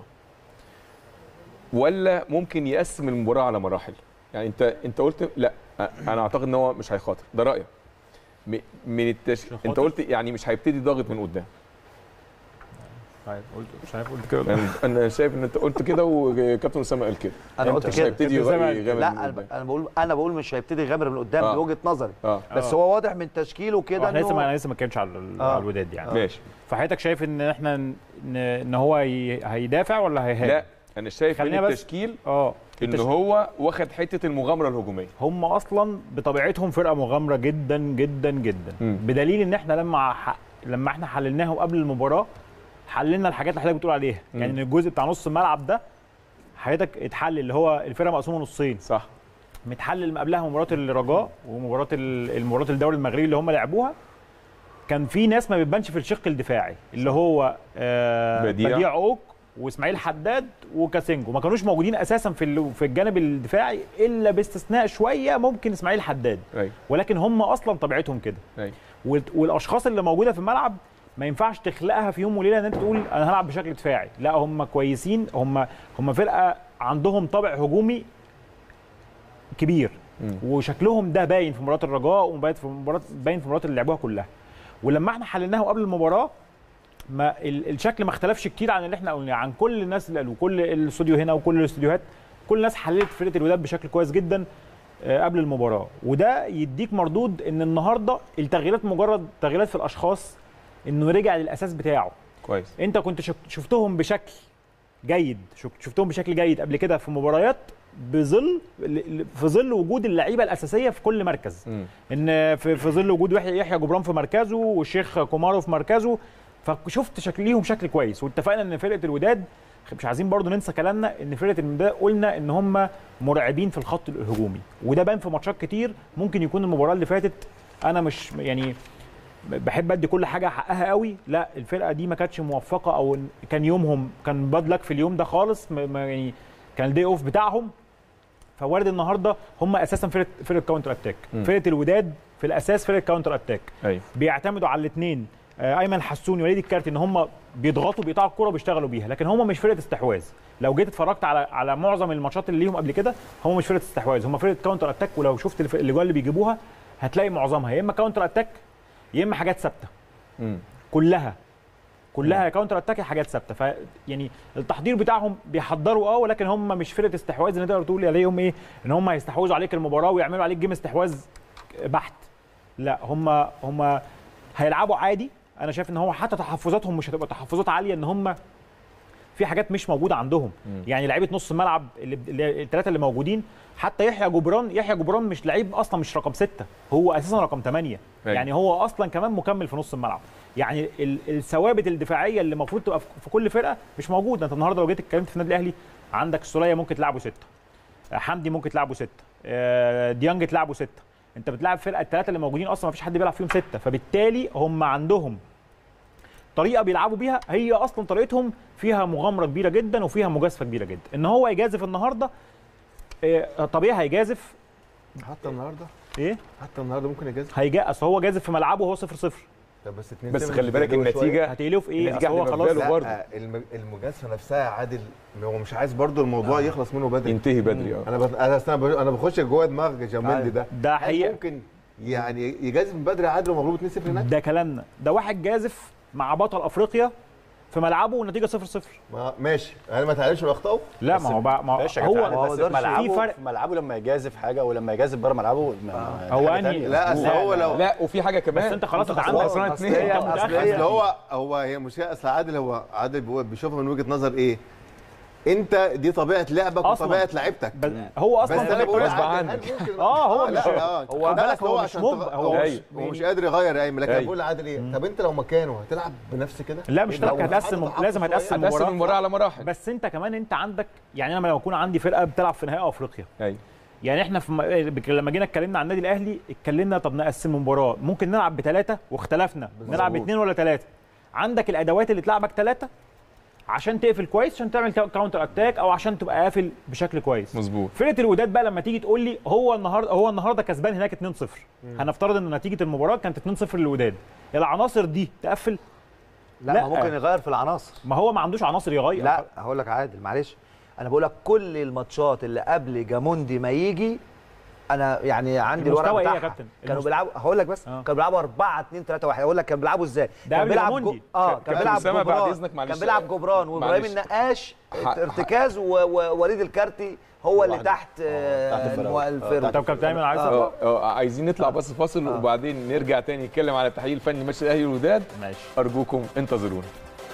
ولا ممكن يقسم المباراه على مراحل يعني انت انت قلت لا آه، انا اعتقد ان هو مش هيخاطر ده رايك م- من التش... انت هيخاطر؟ قلت يعني مش هيبتدي ضاغط من قدام طيب قلت مش عارف قلت كده انا انا شايف ان انت قلت كده وكابتن اسامه قال كده انا أنت قلت مش كده هيبتدي كابتن أسامة يغامر لا من انا قدام. أنا بقول انا بقول مش هيبتدي يغامر من قدام آه. بوجهه نظري اه بس آه. هو واضح من تشكيله كده احنا لسه ما انه انا لسه ما اتكلمتش على ال- آه. على الوداد يعني ماشي فحضرتك شايف ان احنا ن- ان هو ي- هيدافع ولا هيهاجم؟ لا انا شايف من خلينا بس- التشكيل اه ان التش- هو واخد حته المغامره الهجوميه هم اصلا بطبيعتهم فرقه مغامره جدا جدا جدا مم. بدليل ان احنا لما ح... لما احنا حللناهم قبل المباراه حللنا الحاجات اللي حضرتك بتقول عليها مم. يعني الجزء بتاع نص الملعب ده حضرتك اتحلل اللي هو الفرقه مقسومه نصين صح متحلل قبلها مباراه الرجاء ومباراه ال- المباراه الدوري المغربي اللي هم لعبوها كان في ناس ما بتبانش في الشق الدفاعي اللي هو آه بديع. بديع, بديع اوك واسماعيل حداد وكاسينجو ما كانوش موجودين اساسا في ال- في الجانب الدفاعي الا باستثناء شويه ممكن اسماعيل حداد ايوه ولكن هم اصلا طبيعتهم كده ايوه وال- والاشخاص اللي موجوده في الملعب ما ينفعش تخلقها في يوم وليله ان انت تقول انا هلعب بشكل دفاعي لا هم كويسين هم هم فرقه عندهم طابع هجومي كبير مم. وشكلهم ده باين في مباراه الرجاء وباين في مباراه باين في المباريات اللي لعبوها كلها ولما احنا حللناهم قبل المباراه ما ال- الشكل ما اختلفش كتير عن اللي احنا قلناه عن كل الناس اللي قالوا كل الاستوديو هنا وكل الاستوديوهات كل الناس حللت فرقه الوداد بشكل كويس جدا آه، قبل المباراه وده يديك مردود ان النهارده التغييرات مجرد تغييرات في الاشخاص انه رجع للاساس بتاعه كويس انت كنت شك- شفتهم بشكل جيد شك- شفتهم بشكل جيد قبل كده في مباريات بظل ل- ل- في ظل وجود اللعيبه الاساسيه في كل مركز مم. ان في, في ظل وجود يحيى يحيى جبران في مركزه والشيخ كومارو في مركزه فشفت شكل ليهم شكل كويس واتفقنا ان فرقه الوداد مش عايزين برضو ننسى كلامنا ان فرقه الوداد قلنا ان هم مرعبين في الخط الهجومي وده بان في ماتشات كتير ممكن يكون المباراه اللي فاتت انا مش يعني بحب ادي كل حاجه حقها قوي لا الفرقه دي ما كانتش موفقه او كان يومهم كان باد لك في اليوم ده خالص ما- ما يعني كان الدي اوف بتاعهم فوارد النهارده هم اساسا فرقه فرقه كاونتر اتاك مم. فرقه الوداد في الاساس فرقه كاونتر اتاك ايوه بيعتمدوا على الاثنين ايمن حسوني ووليد الكارتي ان هم بيضغطوا بيقطعوا الكوره وبيشتغلوا بيها لكن هم مش فرقه استحواذ لو جيت اتفرجت على على معظم الماتشات اللي ليهم قبل كده هم مش فرقه استحواذ هم فرقه كاونتر اتاك ولو شفت الف- الاجوال اللي بيجيبوها هتلاقي معظمها يا اما كاونتر اتاك يا اما حاجات ثابته مم. كلها كلها كاونتر اتاك حاجات ثابته ف يعني التحضير بتاعهم بيحضروا اه ولكن هم مش فرقه استحواذ ان تقدر تقول عليهم ايه ان هم هيستحوذوا عليك المباراه ويعملوا عليك جيم استحواذ بحت لا هم هم هيلعبوا عادي انا شايف ان هو حتى تحفظاتهم مش هتبقى تحفظات عاليه ان هم في حاجات مش موجوده عندهم يعني لعيبه نص الملعب اللي اللي- الثلاثه اللي موجودين حتى يحيى جبران يحيى جبران مش لعيب اصلا مش رقم ستة هو اساسا رقم ثمانية أيوة. يعني هو اصلا كمان مكمل في نص الملعب يعني ال- الثوابت الدفاعيه اللي المفروض تبقى في في كل فرقه مش موجوده انت النهارده لو جيت اتكلمت في النادي الاهلي عندك السوليه ممكن تلعبه سته حمدي ممكن تلعبه سته آه، ديانج تلعبه سته انت بتلعب فرقه الثلاثه اللي موجودين اصلا ما فيش حد بيلعب فيهم سته فبالتالي هم عندهم طريقه بيلعبوا بيها هي اصلا طريقتهم فيها مغامره كبيره جدا وفيها مجازفه كبيره جدا ان هو يجازف النهارده آه، طبيعي هيجازف حتى النهارده ايه حتى النهارده ممكن يجازف هيجا اصل هو جازف في ملعبه وهو 0 0 طب بس اتنين بس صفر خلي بالك بيجازفوا شوية. النتيجه هتقليه في ايه النتيجة اصل هو هتبقى خلاص في باله. لا برضه. الم- المجازفه نفسها يا عادل هو مش عايز برضو الموضوع يخلص منه بدري ينتهي بدري اه انا بت... انا أصل أنا ب- انا بخش جوه دماغ جامالدي ده ده هل حقيقة ممكن يعني يجازف من بدري عادل ومغلوب 2-0 هناك ده كلامنا ده واحد جازف مع بطل افريقيا في ملعبه والنتيجه 0 0 ما ماشي هل ما تعرفش باخطائه لا ما هو بقى ما ماشي يا هو كابتن علي، هو بس ما في قدرش- ملعبه في فرق. في ملعبه لما يجازف حاجه ولما يجازف بره ملعبه ما- هو حاجة أنهي- تانية. لا اصل هو لو لا وفي حاجه كمان بس انت خلاص انت خسران- عندك خسران أصل اتنين. هي- انت أصل متأخر. هي- اصل هو هو هي مشكله اصل عادل هو عادل بيقول- بيشوفها من وجهه نظر ايه؟ انت دي طبيعه لعبك أصلاً. وطبيعه لعبتك بس هو بس اصلا انا طبيعة بقول غصب عادل، عنك. هل ممكن اه هو لا مش اه هو لا، بالك أصل هو مش عشان مب- تغ- هو هو مش- مش هو مش قادر يغير يا ايمن لكن أيوة. بقول لعادل ايه طب انت لو مكانه هتلعب بنفس كده لا مش لو هتلعب هتقسم حد لازم ضحك هتقسم شوية. هتقسم المباراه المباراه على مراحل بس انت كمان انت عندك يعني انا لما يكون عندي فرقه بتلعب في نهائي افريقيا ايوه يعني احنا في م... بك- لما جينا اتكلمنا عن النادي الاهلي اتكلمنا طب نقسم المباراه ممكن نلعب بثلاثه واختلفنا نلعب باثنين ولا ثلاثه عندك الادوات اللي تلعبك ثلاثه عشان تقفل كويس عشان تعمل كا- كاونتر اتاك او عشان تبقى قافل بشكل كويس مظبوط فرقه الوداد بقى لما تيجي تقول لي هو النهارده هو النهارده كسبان هناك 2-0 هنفترض ان نتيجه المباراه كانت 2-0 للوداد العناصر دي تقفل لا, لا. ما ممكن يغير في العناصر ما هو ما عندوش عناصر يغير لا هقول لك عادل معلش انا بقول لك كل الماتشات اللي قبل جاموندي ما يجي انا يعني عندي الورق المستوى إيه يا بتاعها كابتن؟ كانوا المست- بيلعبوا هقول لك بس آه. كانوا بيلعبوا 4 2 3 1 اقول لك كانوا بيلعبوا ازاي ده كان قبل بيلعب جاموندي. جو... اه كابتن كان بيلعب أسامة بعد جبران إذنك معلش. كان بيلعب جبران وابراهيم معلش. النقاش ح- ارتكاز و- ووليد الكارتي هو اللي لوحده. تحت آه، تحت الفرق. المو- آه، الفرقه تحت طب كابتن ايمن عايز اه اه عايزين نطلع بس فاصل وبعدين نرجع تاني نتكلم على التحليل الفني ماتش الاهلي والوداد ماشي ارجوكم انتظرونا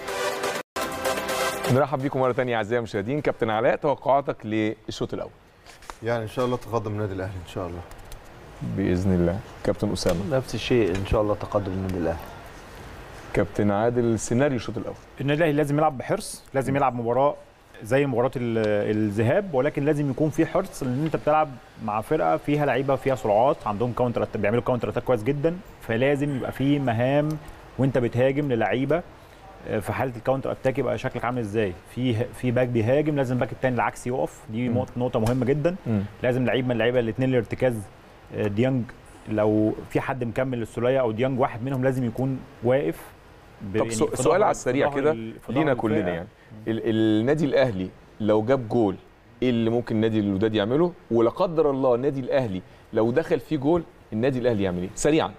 نرحب بيكم مره تانية اعزائي المشاهدين كابتن علاء توقعاتك للشوط الاول يعني ان شاء الله تقدم النادي الاهلي ان شاء الله باذن الله كابتن اسامه نفس الشيء ان شاء الله تقدم النادي الاهلي كابتن عادل سيناريو الشوط الاول النادي الاهلي لازم يلعب بحرص لازم يلعب مباراه زي مباراه ال- الذهاب ولكن لازم يكون في حرص لان انت بتلعب مع فرقه فيها لعيبه فيها سرعات عندهم كاونتر أت- بيعملوا كاونتر اتاك كويس جدا فلازم يبقى في مهام وانت بتهاجم للعيبه آه، في حاله الكاونتر اتاك يبقى شكلك عامل ازاي في في باك بيهاجم لازم الباك الثاني العكس يقف دي نقطة- نقطه مهمه جدا مم. لازم لعيب من اللعيبه الاثنين الارتكاز آه، ديانج لو في حد مكمل السوليه او ديانج واحد منهم لازم يكون واقف ب- طب يعني سو- في سؤال ظهر- على في السريع ظهر كده ال- في لينا ظهر كلنا الفرقة. يعني ال- النادي الاهلي لو جاب جول ايه اللي ممكن النادي الوداد يعمله ولا قدر الله النادي الاهلي لو دخل فيه جول النادي الاهلي يعمل ايه سريعا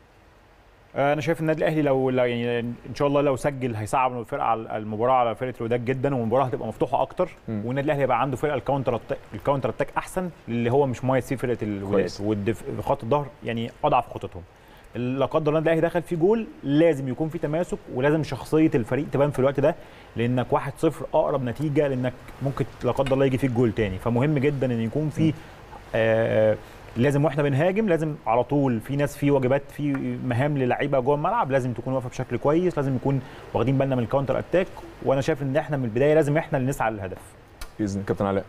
انا شايف النادي الاهلي لو لو يعني ان شاء الله لو سجل هيصعب الفرقه على المباراه على فرقه الوداد جدا والمباراه هتبقى مفتوحه اكتر مم. والنادي الاهلي هيبقى عنده فرقه الكاونتر أتاك الكاونتر اتاك احسن اللي هو مش مميز فيه فرقه الوداد كويس. وخط الظهر يعني اضعف خطتهم لا قدر الله النادي الاهلي دخل فيه جول لازم يكون في تماسك ولازم شخصيه الفريق تبان في الوقت ده لانك 1-0 اقرب نتيجه لانك ممكن لا قدر الله يجي فيك جول تاني فمهم جدا ان يكون في آه لازم واحنا بنهاجم لازم على طول في ناس في واجبات في مهام للعيبه جوه الملعب لازم تكون واقفه بشكل كويس لازم نكون واخدين بالنا من الكاونتر اتاك وانا شايف ان احنا من البدايه لازم احنا اللي نسعى للهدف باذن كابتن علاء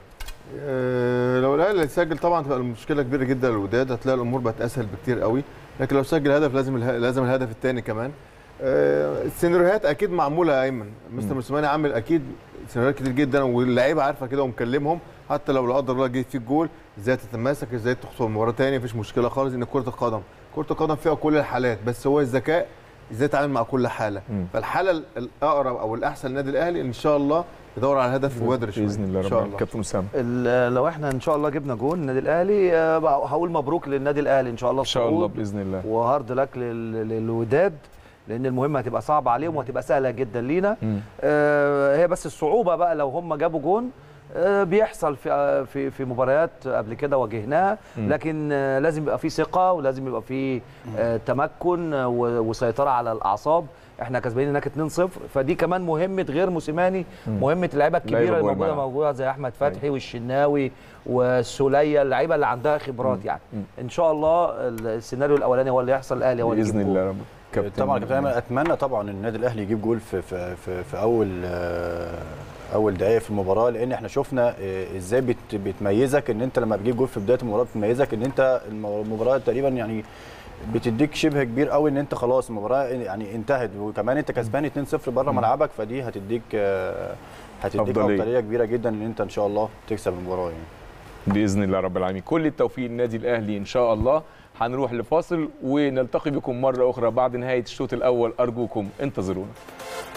آه، لو الاهلي سجل طبعا تبقى المشكله كبيره جدا للوداد هتلاقي الامور بقت اسهل بكتير قوي لكن لو سجل هدف لازم اله... لازم الهدف الثاني كمان آه، السيناريوهات اكيد معموله يا ايمن مستر موسيماني عامل اكيد سيناريوهات كتير جدا واللعيبه عارفه كده ومكلمهم حتى لو لا قدر الله جه فيك جول ازاي تتماسك ازاي تخسر المباراه تاني مفيش مشكله خالص ان كره القدم كره القدم فيها كل الحالات بس هو الذكاء ازاي يتعامل مع كل حاله مم. فالحاله ال- الاقرب او الاحسن للنادي الاهلي ان شاء الله يدور على الهدف وبدري شويه باذن الله ان رب شاء العالمين. الله كابتن اسامه ال- لو احنا ان شاء الله جبنا جون النادي الاهلي آه، بقى هقول مبروك للنادي الاهلي ان شاء الله ان شاء الله الصعود. باذن الله وهارد لك لل- للوداد لان المهمه هتبقى صعبه عليهم وهتبقى سهله جدا لينا مم. آه، هي بس الصعوبه بقى لو هم جابوا جون آه، بيحصل في آه، في في مباريات قبل كده واجهناها مم. لكن آه، لازم يبقى في ثقه ولازم يبقى في آه، تمكن آه، و- وسيطره على الاعصاب احنا كسبانين هناك 2-0 فدي كمان مهمه غير موسيماني مهمه اللعيبه الكبيره لعيبة اللي جوه موجوده الملعب. موجوده زي احمد فتحي والشناوي والسوليه اللعيبه اللي عندها خبرات يعني مم. ان شاء الله السيناريو الاولاني هو اللي يحصل الاهلي هو اللي باذن يجيب جول. الله رب كابتن طبعا كابتن ايمن اتمنى طبعا النادي الاهلي يجيب جول في في في, في اول آه، اول دقائق في المباراه لان احنا شفنا آه، ازاي بت بتميزك ان انت لما بتجيب جول في بدايه المباراه بتميزك ان انت المو- المباراه تقريبا يعني بتديك شبه كبير قوي ان انت خلاص المباراه يعني انتهت وكمان انت كسبان 2-0 بره ملعبك فدي هتديك آه، هتديك أفضلية. افضليه كبيره جدا ان انت ان شاء الله تكسب المباراه يعني باذن الله رب العالمين كل التوفيق للنادي الاهلي ان شاء الله هنروح لفاصل ونلتقي بكم مره اخرى بعد نهايه الشوط الاول ارجوكم انتظرونا